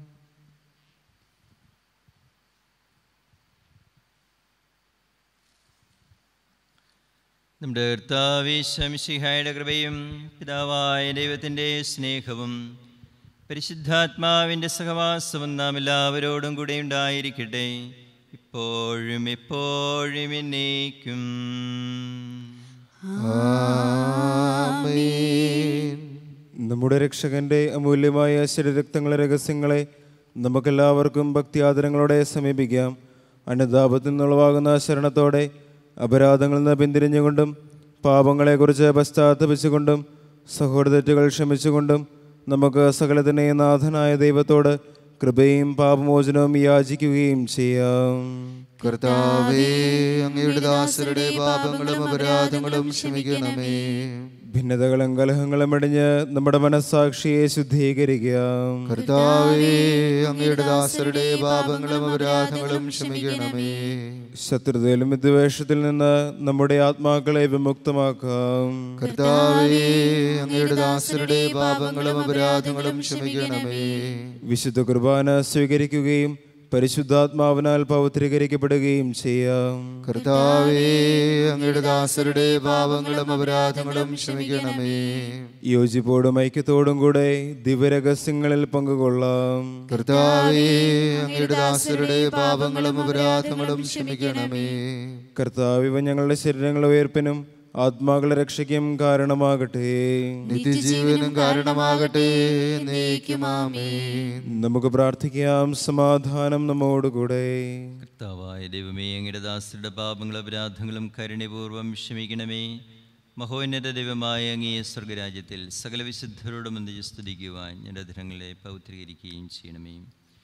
നമ്മുടെ കർത്താവിശംഷിഹായുടെ കൃപയും പിതാവായ ദൈവത്തിൻ്റെ സ്നേഹവും പരിശുദ്ധാത്മാവിൻ്റെ സഹവാസവും നാം എല്ലാവരോടും കൂടെ ഉണ്ടായിരിക്കട്ടെ ഇപ്പോഴും എപ്പോഴും എന്നേക്കും ആമേൻ നമ്മുടെ രക്ഷകന്റെ അമൂല്യമായ ശരീരക്തങ്ങളെ രഹസ്യങ്ങളെ നമുക്കെല്ലാവർക്കും ഭക്തിയാദരങ്ങളോടെ സമീപിക്കാം അനുതാപത്തിൽ നിന്നുളവാകുന്ന ശരണത്തോടെ അപരാധങ്ങളിൽ നിന്ന് പിന്തിരിഞ്ഞുകൊണ്ടും പാപങ്ങളെക്കുറിച്ച് പശ്ചാത്തപിച്ചുകൊണ്ടും സഹോദരതെറ്റുകൾ ക്ഷമിച്ചുകൊണ്ടും നമുക്ക് സകലത്തിനെ നാഥനായ ദൈവത്തോട് കൃപയും പാപമോചനവും യാചിക്കുകയും ചെയ്യാം കർത്താവേ അങ്ങയുടെ ദാസരുടെ പാപങ്ങളും അപരാധങ്ങളും ക്ഷമിക്കണമേ ഭിന്നതകളും കലഹങ്ങളും അടിഞ്ഞ് നമ്മുടെ മനസ്സാക്ഷിയെ ശുദ്ധീകരിക്കാം കർത്താവേ അങ്ങയുടെ ദാസരുടെ പാപങ്ങളും അപരാധങ്ങളും ക്ഷമിക്കണമേ ശത്രുതയിലും വിദ്വേഷത്തിൽ നിന്ന് നമ്മുടെ ആത്മാക്കളെ വിമുക്തമാക്കാം കർത്താവേ അങ്ങയുടെ ദാസരുടെ പാപങ്ങളും അപരാധങ്ങളും ക്ഷമിക്കണമേ വിശുദ്ധ കുർബാന സ്വീകരിക്കുകയും പരിശുദ്ധാത്മാവിനാൽ പൗത്രീകരിക്കപ്പെടുകയും ചെയ്യാം കർത്താവേ അങ്ങയുടെ ദാസരുടെ പാപങ്ങളും അപരാധങ്ങളും ക്ഷമിക്കണമേ യോജിപ്പോടും ഐക്യത്തോടും കൂടെ ദിവ്യരഹസ്യങ്ങളിൽ പങ്കുകൊള്ളാം കർത്താവേ അങ്ങയുടെ ദാസരുടെ പാപങ്ങളും അപരാധങ്ങളും ക്ഷമിക്കണമേ കർത്താവിവ ഞങ്ങളുടെ ശരീരങ്ങളെ ഉയർപ്പിനും ആത്മാക്കളെ രക്ഷയ്ക്കും കാരണമാകട്ടെ നിത്യജീവനും കാരണമാകട്ടെ നീക്കുമാമേ നമുക്ക് പ്രാർത്ഥിക്കാം സമാധാനം നമ്മോടുകൂടെ കർത്താവായ ദൈവമേ അങ്ങയുടെ ദാസരുടെ പാപങ്ങളും അപരാധങ്ങളും കരുണപൂർവ്വം ക്ഷമിക്കണമേ മഹോന്നത ദൈവമായ അങ്ങേ സ്വർഗരാജ്യത്തിൽ സകല വിശുദ്ധരോടും ഒന്നിച്ച് സ്തുതിക്കുവാൻ ഞാൻ അധരങ്ങളെ പൗത്രീകരിക്കുകയും ചെയ്യണമേ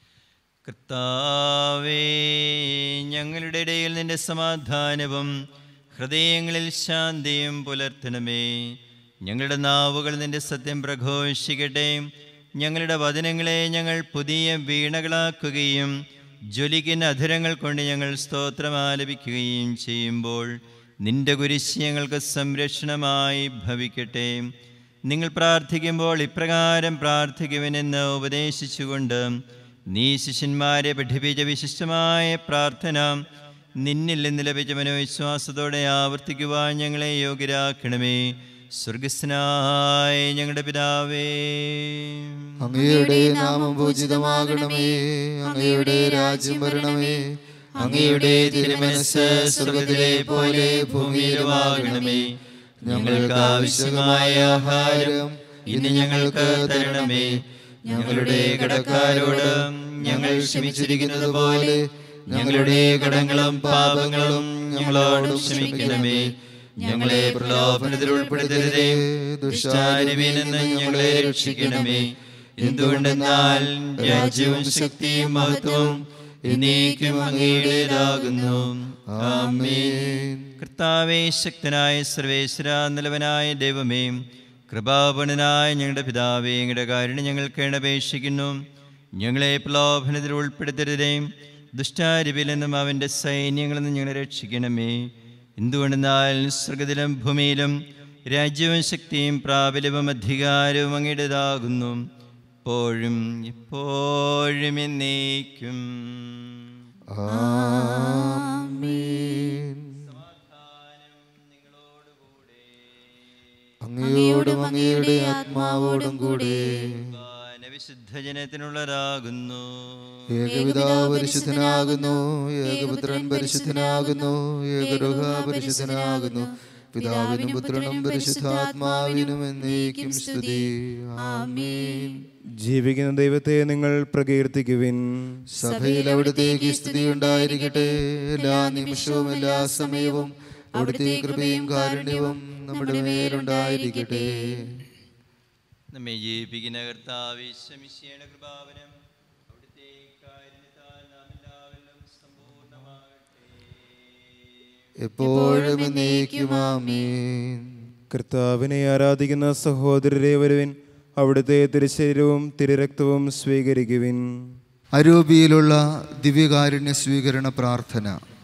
കർത്താവേ ഞങ്ങളുടെ ഇടയിൽ നിന്റെ സമാധാനവും ഹൃദയങ്ങളിൽ ശാന്തിയും പുലർത്തണമേ ഞങ്ങളുടെ നാവുകൾ നിന്റെ സത്യം പ്രഘോഷിക്കട്ടെ ഞങ്ങളുടെ വചനങ്ങളെ ഞങ്ങൾ പുതിയ വീണകളാക്കുകയും ജ്വലിക്കുന്ന അധരങ്ങൾ കൊണ്ട് ഞങ്ങൾ സ്തോത്രം ആലപിക്കുകയും ചെയ്യുമ്പോൾ നിന്റെ കുരിശ് ഞങ്ങൾക്ക് സംരക്ഷണമായി ഭവിക്കട്ടെ നിങ്ങൾ പ്രാർത്ഥിക്കുമ്പോൾ ഇപ്രകാരം പ്രാർത്ഥിക്കുവനെന്ന് ഉപദേശിച്ചുകൊണ്ട് നീ ശിഷ്യന്മാരെ പഠിപ്പിച്ച വിശിഷ്ടമായ പ്രാർത്ഥന നിന്നിൽ നിന്ന് ലഭിച്ച മനോവിശ്വാസത്തോടെ ആവർത്തിക്കുവാൻ ഞങ്ങളെ യോഗ്യരാക്കണമേ സ്വർഗസ്നായ ഞങ്ങളുടെ പിതാവേ അങ്ങയുടെ നാമം പൂജിതമാകണമേ അങ്ങയുടെ രാജ്യം വരണമേ അങ്ങയുടെ തിരുമനസ് സ്വർഗത്തിലെ പോലെ ഭൂമിയിലുമാകണമേ ഞങ്ങൾക്ക് ആവശ്യമായ ആഹാരം ഇന്ന് ഞങ്ങൾക്ക് തരണമേ ഞങ്ങളുടെ കടക്കാരോട് ഞങ്ങൾ ക്ഷമിച്ചിരിക്കുന്നത് പോലെ ഞങ്ങളുടെ കടങ്ങളും പാപങ്ങളും ഞങ്ങളോട് ക്ഷമിക്കണമേ ഞങ്ങളെ പ്രലോഭനത്തിൽ ഉൾപ്പെടുത്തരുതേ ദുഷ്ടാരുവിൽ നിന്ന് ഞങ്ങളെ രക്ഷിക്കണമേ എന്തുകൊണ്ടെന്നാൽ രാജ്യവും ശക്തിയും മഹത്വവും എന്നേക്കും അങ്ങയുടേതാകുന്നു ആമേൻ കർത്താവേ ശക്തനായ സർവേശ്വര നിലവനായ ദൈവമേ കൃപാപണനായ ഞങ്ങളുടെ പിതാവേ ഞങ്ങളുടെ കാരുണ്യം ഞങ്ങൾക്ക് അപേക്ഷിക്കുന്നു ഞങ്ങളെ പ്രലോഭനത്തിൽ ഉൾപ്പെടുത്തരുതേ ദുഷ്ടാരിപിൽ നിന്നും അവൻ്റെ സൈന്യങ്ങളിൽ നിന്നും ഞങ്ങളെ രക്ഷിക്കണമേ എന്തുകൊണ്ടെന്നാൽ സ്വർഗത്തിലും ഭൂമിയിലും രാജ്യവും ശക്തിയും പ്രാബല്യവും അധികാരവും അങ്ങയുടേതാകുന്നു എപ്പോഴും എപ്പോഴും എന്നേക്കും ആമേൻ അങ്ങയോടും അങ്ങയുടെ ആത്മാവോടും കൂടെ വിശുദ്ധ ജനത്തിനുള്ളതാകുന്നു ഏകപിതാവ് പരിശുദ്ധനാകുന്നു ഏകപുത്രൻ പരിശുദ്ധനാകുന്നു ഏകരുഹ പരിശുദ്ധനാകുന്നു പിതാവിനും പുത്രനും പരിശുദ്ധാത്മാവിനും എന്നേക്കും സ്തുതി ആമേൻ ജീവിക്കുന്ന ദൈവത്തെ നിങ്ങൾ പ്രകീർത്തിക്കുവിൻ സഭയിൽ അവിടുത്തേക്ക് സ്തുതി ഉണ്ടായിരിക്കട്ടെ എല്ലാ നിമിഷവും എല്ലാ സമയവും അവിടുത്തെ കൃപയും കാരുണ്യവും നമ്മുടെ മേലുണ്ടായിരിക്കട്ടെ നമ്മെ ജീവിപ്പിക്കുന്ന കർത്താവിശ്വമിശയുടെ കൃപാവനം അവിടുത്തെ കാരുണ്യത്താൽ നാം എല്ലാവരിലും സമ്പൂർണ്ണമാകട്ടെ എപ്പോഴും എന്നേക്കും ആമേൻ കർത്താവിനെ ആരാധിക്കുന്ന സഹോദരരെ വരുവിൻ അവിടുത്തെ തിരുശരീരവും തിരുരക്തവും സ്വീകരിക്കുവിൻ അരൂപിയിലുള്ള ദിവ്യകാരുണ്യ സ്വീകരണ പ്രാർത്ഥന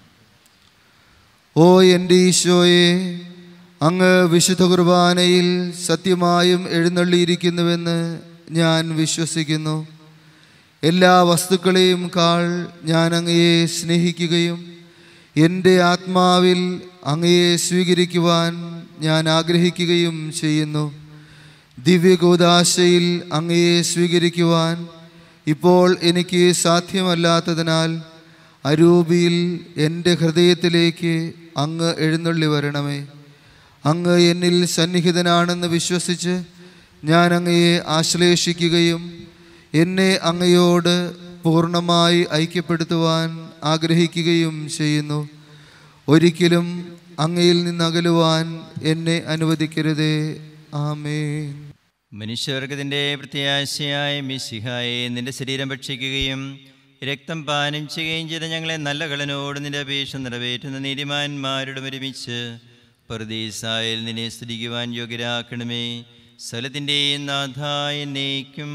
ഓ എൻ്റെ ഈശോയെ അങ്ങ് വിശുദ്ധ കുർബാനയിൽ സത്യമായും എഴുന്നള്ളിയിരിക്കുന്നുവെന്ന് ഞാൻ വിശ്വസിക്കുന്നു എല്ലാ വസ്തുക്കളെയും കാൾ ഞാൻ അങ്ങയെ സ്നേഹിക്കുകയും എൻ്റെ ആത്മാവിൽ അങ്ങയെ സ്വീകരിക്കുവാൻ ഞാൻ ആഗ്രഹിക്കുകയും ചെയ്യുന്നു ദിവ്യഗോദാശയിൽ അങ്ങയെ സ്വീകരിക്കുവാൻ ഇപ്പോൾ എനിക്ക് സാധ്യമല്ലാത്തതിനാൽ അരൂപിയിൽ എൻ്റെ ഹൃദയത്തിലേക്ക് അങ്ങ് എഴുന്നള്ളി വരണമേ അങ്ങ് എന്നിൽ സന്നിഹിതനാണെന്ന് വിശ്വസിച്ച് ഞാൻ അങ്ങയെ ആശ്ലേഷിക്കുകയും എന്നെ അങ്ങയോട് പൂർണ്ണമായി ഐക്യപ്പെടുത്തുവാൻ ആഗ്രഹിക്കുകയും ചെയ്യുന്നു ഒരിക്കലും അങ്ങയിൽ നിന്നകലുവാൻ എന്നെ അനുവദിക്കരുതേ ആമേൻ മനുഷ്യവർഗത്തിൻ്റെ പ്രത്യാശയായ മിശിഹായെ നിന്റെ ശരീരം ഭക്ഷിക്കുകയും രക്തം പാനം ചെയ്യുകയും ചെയ്ത ഞങ്ങളെ നല്ല കളനോട് നിന്റെ അപേക്ഷ നിറവേറ്റുന്ന നീതിമാന്മാരോട് ഒരുമിച്ച് പർദീസായിൽ നിന്നെ സ്തുതിക്കുവാൻ യോഗ്യരാക്കണമേ സ്ഥലത്തിൻ്റെയും നാഥായ എന്നേക്കും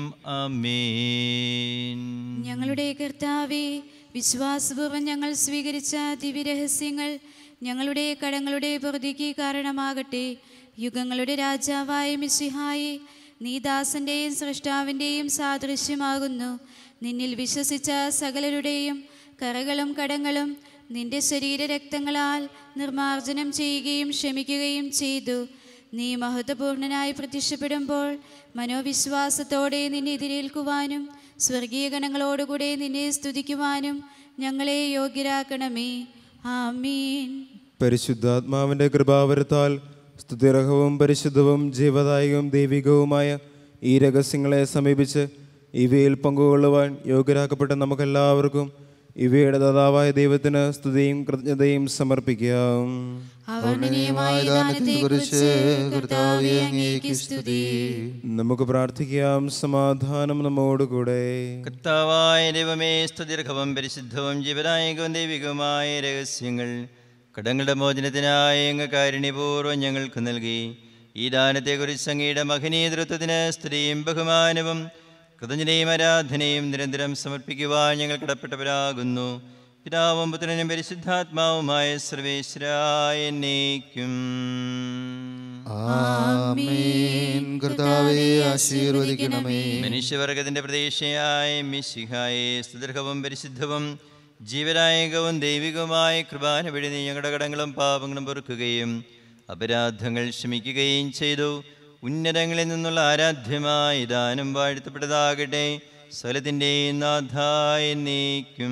ആമേൻ ഞങ്ങളുടെ കർത്താവെ വിശ്വാസപൂർവ്വം ഞങ്ങൾ സ്വീകരിച്ച ദിവ്യരഹസ്യങ്ങൾ ഞങ്ങളുടെ കടങ്ങളുടെ പൊറുതിക്ക് കാരണമാകട്ടെ യുഗങ്ങളുടെ രാജാവായ മിശിഹായെ നീ ദാസന്റെയും സൃഷ്ടാവിൻ്റെയും സാദൃശ്യമാകുന്നു നിന്നിൽ വിശ്വസിച്ച സകലരുടെയും കറകളും കടങ്ങളും നിന്റെ ശരീരരക്തങ്ങളാൽ നിർമാർജനം ചെയ്യുകയും ക്ഷമിക്കുകയും ചെയ്തു നീ മഹത്വപൂർണനായി പ്രത്യക്ഷപ്പെടുമ്പോൾ മനോവിശ്വാസത്തോടെ നിന്നെ എതിരേൽക്കുവാനും സ്വർഗീയ ഗണങ്ങളോടുകൂടെ നിന്നെ സ്തുതിക്കുവാനും ഞങ്ങളെ യോഗ്യരാക്കണമേ ആമീൻ പരിശുദ്ധാത്മാവിൻ്റെ കൃപാവരത്താൽ സ്തുതിർഹവും പരിശുദ്ധവും ജീവദായകവും ദൈവികവുമായ ഈ രഹസ്യങ്ങളെ സമീപിച്ച് ഇവയിൽ പങ്കുകൊള്ളുവാൻ യോഗ്യരാക്കപ്പെട്ട നമുക്കെല്ലാവർക്കും ഇവയുടെ ദാതാവായ ദൈവത്തിന് സ്തുതിയും കൃതജ്ഞതയും സമർപ്പിക്കാം അവർണ്ണനീയമായ ദാനത്തെക്കുറിച്ച് കർത്താവേ അങ്ങേക്ക് സ്തുതി നമുക്ക് പ്രാർത്ഥിക്കാം സമാധാനം നമ്മോടുകൂടെ കർത്താവായ ദൈവമേ സ്തുതിർഘവും പരിശുദ്ധവും ജീവനായകവും ദൈവികവുമായ രഹസ്യങ്ങൾ കടങ്ങളുടെ മോചനത്തിനായി അങ്ങ് കാരുണ്യപൂർവ്വം ഞങ്ങൾക്ക് നൽകി ഈ ദാനത്തെക്കുറിച്ച് അങ്ങയുടെ മഹനീതൃത്വത്തിന് സ്ത്രീയും ബഹുമാനവും കൃതജ്ഞതയും ആരാധനയും നിരന്തരം സമർപ്പിക്കുവാൻ ഞങ്ങൾ കടപ്പെട്ടവരാകുന്നു പിതാവും പുത്രനും പരിശുദ്ധാത്മാവുമായ സർവേശ്വരായ എന്നേക്കും ആമേൻ കർത്താവെ ആശീർവദിക്കണമേ മനുഷ്യവർഗത്തിന്റെ പ്രതീക്ഷയായ മിശിഹായെ സുദീർഘവും പരിശുദ്ധവും ജീവനായകവും ദൈവികവുമായ കൃപാന വഴി നീ ഞങ്ങളുടെ കടങ്ങളും പാപങ്ങളും പൊറുക്കുകയും അപരാധങ്ങൾ ക്ഷമിക്കുകയും ചെയ്തു ഉന്നതങ്ങളിൽ നിന്നുള്ള ആരാധ്യമായ ദാനം വാഴ്ത്തപ്പെട്ടതാകട്ടെ സ്ഥലത്തിൻ്റെ നാഥായ നീക്കും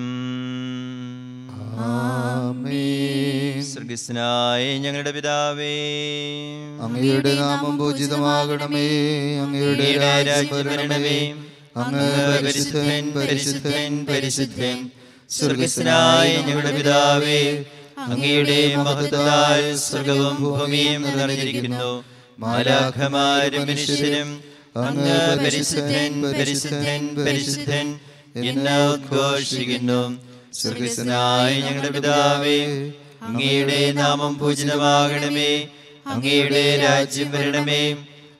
ആമേൻ സ്വർഗസ്നായ ഞങ്ങളുടെ പിതാവേ അങ്ങയുടെ നാമം പൂജിതമാകണമേ അങ്ങയുടെ അങ്ങയുടെ രാജ്യം രാജ്യം വരണമേ വരണമേ അങ്ങ് അങ്ങ് പരിശുദ്ധൻ പരിശുദ്ധൻ പരിശുദ്ധൻ സ്വർഗസ്നായ ഞങ്ങളുടെ പിതാവേ അങ്ങയുടെ മഹത്താൽ സ്വർഗവും ഭൂമിയും നിറഞ്ഞിരിക്കുന്നു മാലാഖമാരും മനുഷ്യരും അങ്ങ് പരിശുദ്ധൻ പരിശുദ്ധൻ പരിശുദ്ധൻ എന്ന് ഉദ്ഘോഷിക്കുന്നു സ്വർഗസ്നായ ഞങ്ങളുടെ പിതാവേ അങ്ങയുടെ നാമം പൂജിതമാകണമേ അങ്ങയുടെ രാജ്യം വരണമേ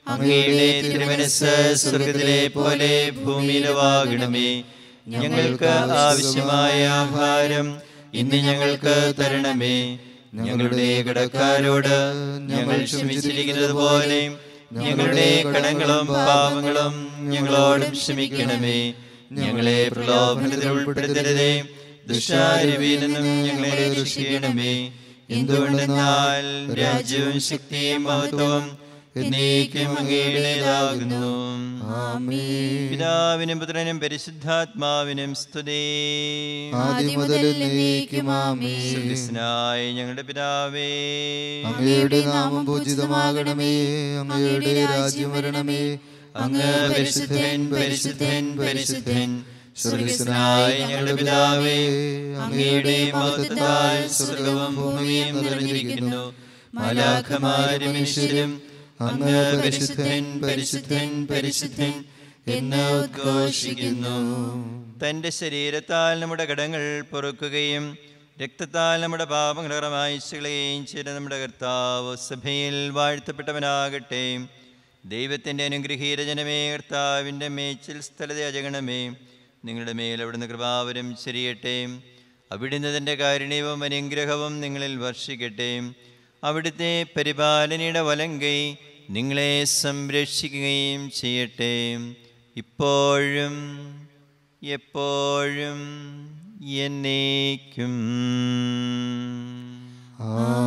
അങ്ങയുടെ തിരുമനസ് സ്വർഗത്തിലെ പോലെ ഭൂമിയിലുവാകണമേ ഞങ്ങൾക്ക് ആവശ്യമായ ആഹാരം ഇന്ന് ഞങ്ങൾക്ക് തരണമേ ഞങ്ങളുടെ കടക്കാരോട് ഞങ്ങൾ ക്ഷമിച്ചിരിക്കുന്നത് പോലെ ഞങ്ങളുടെ കടങ്ങളും പാപങ്ങളും ഞങ്ങളോടും ക്ഷമിക്കണമേ ഞങ്ങളെ പ്രലോഭനത്തിൽ ഉൾപ്പെടുത്തരുതേ ദുഷ്ടാരവിയിൽ നിന്നും ഞങ്ങളെ രക്ഷിക്കണമേ എന്തുകൊണ്ടെന്നാൽ രാജ്യവും ശക്തിയും മഹത്വവും എന്നേക്കും അങ്ങയുടേതാകുന്നു പിതാവിനും പുത്രനും പരിശുദ്ധാത്മാവിനും സ്തുതി ആദ്യം മുതൽ എന്നേക്കും ആമേൻ സ്വർഗസ്നായ ഞങ്ങളുടെ പിതാവേ അങ്ങയുടെ നാമം പൂജിതമാകണമേ അങ്ങയുടെ രാജ്യം വരണമേ അങ്ങ് പരിശുദ്ധൻ പരിശുദ്ധൻ പരിശുദ്ധൻ സ്വർഗസ്നായ ഞങ്ങളുടെ പിതാവേ അങ്ങയുടെ മഹത്വത്താൽ സ്വർഗവും ഭൂമിയും നിറഞ്ഞിരിക്കുന്നു മാലാഖമാരും മനുഷ്യരും അങ്ങ് പരിശുദ്ധൻ പരിശുദ്ധൻ പരിശുദ്ധൻ എന്ന് ഉദ്ഘോഷിക്കുന്നു തന്റെ ശരീരത്താൽ നമ്മുടെ കടങ്ങൾ പൊറുക്കുകയും രക്തത്താൽ നമ്മുടെ പാപങ്ങൾ മായിച്ചുകളയുകയും ചെയ്ത നമ്മുടെ കർത്താവ് സഭയിൽ വാഴ്ത്തപ്പെട്ടവനാകട്ടെ ദൈവത്തിൻ്റെ അനുഗ്രഹീത ജനമേ കർത്താവിൻ്റെ മേച്ചിൽ സ്ഥലത്തെ അജഗണമേ നിങ്ങളുടെ മേൽ അവിടുന്ന് കൃപാവരം ചെരിയട്ടെ അവിടുന്ന് തൻ്റെ കാരുണ്യവും അനുഗ്രഹവും നിങ്ങളിൽ വർഷിക്കട്ടെ അവിടുത്തെ പരിപാലനയുടെ വലങ്കൈ നിങ്ങളെ സംരക്ഷിക്കുകയും ചെയ്യട്ടെ ഇപ്പോഴും എപ്പോഴും എന്നേക്കും ആമേൻ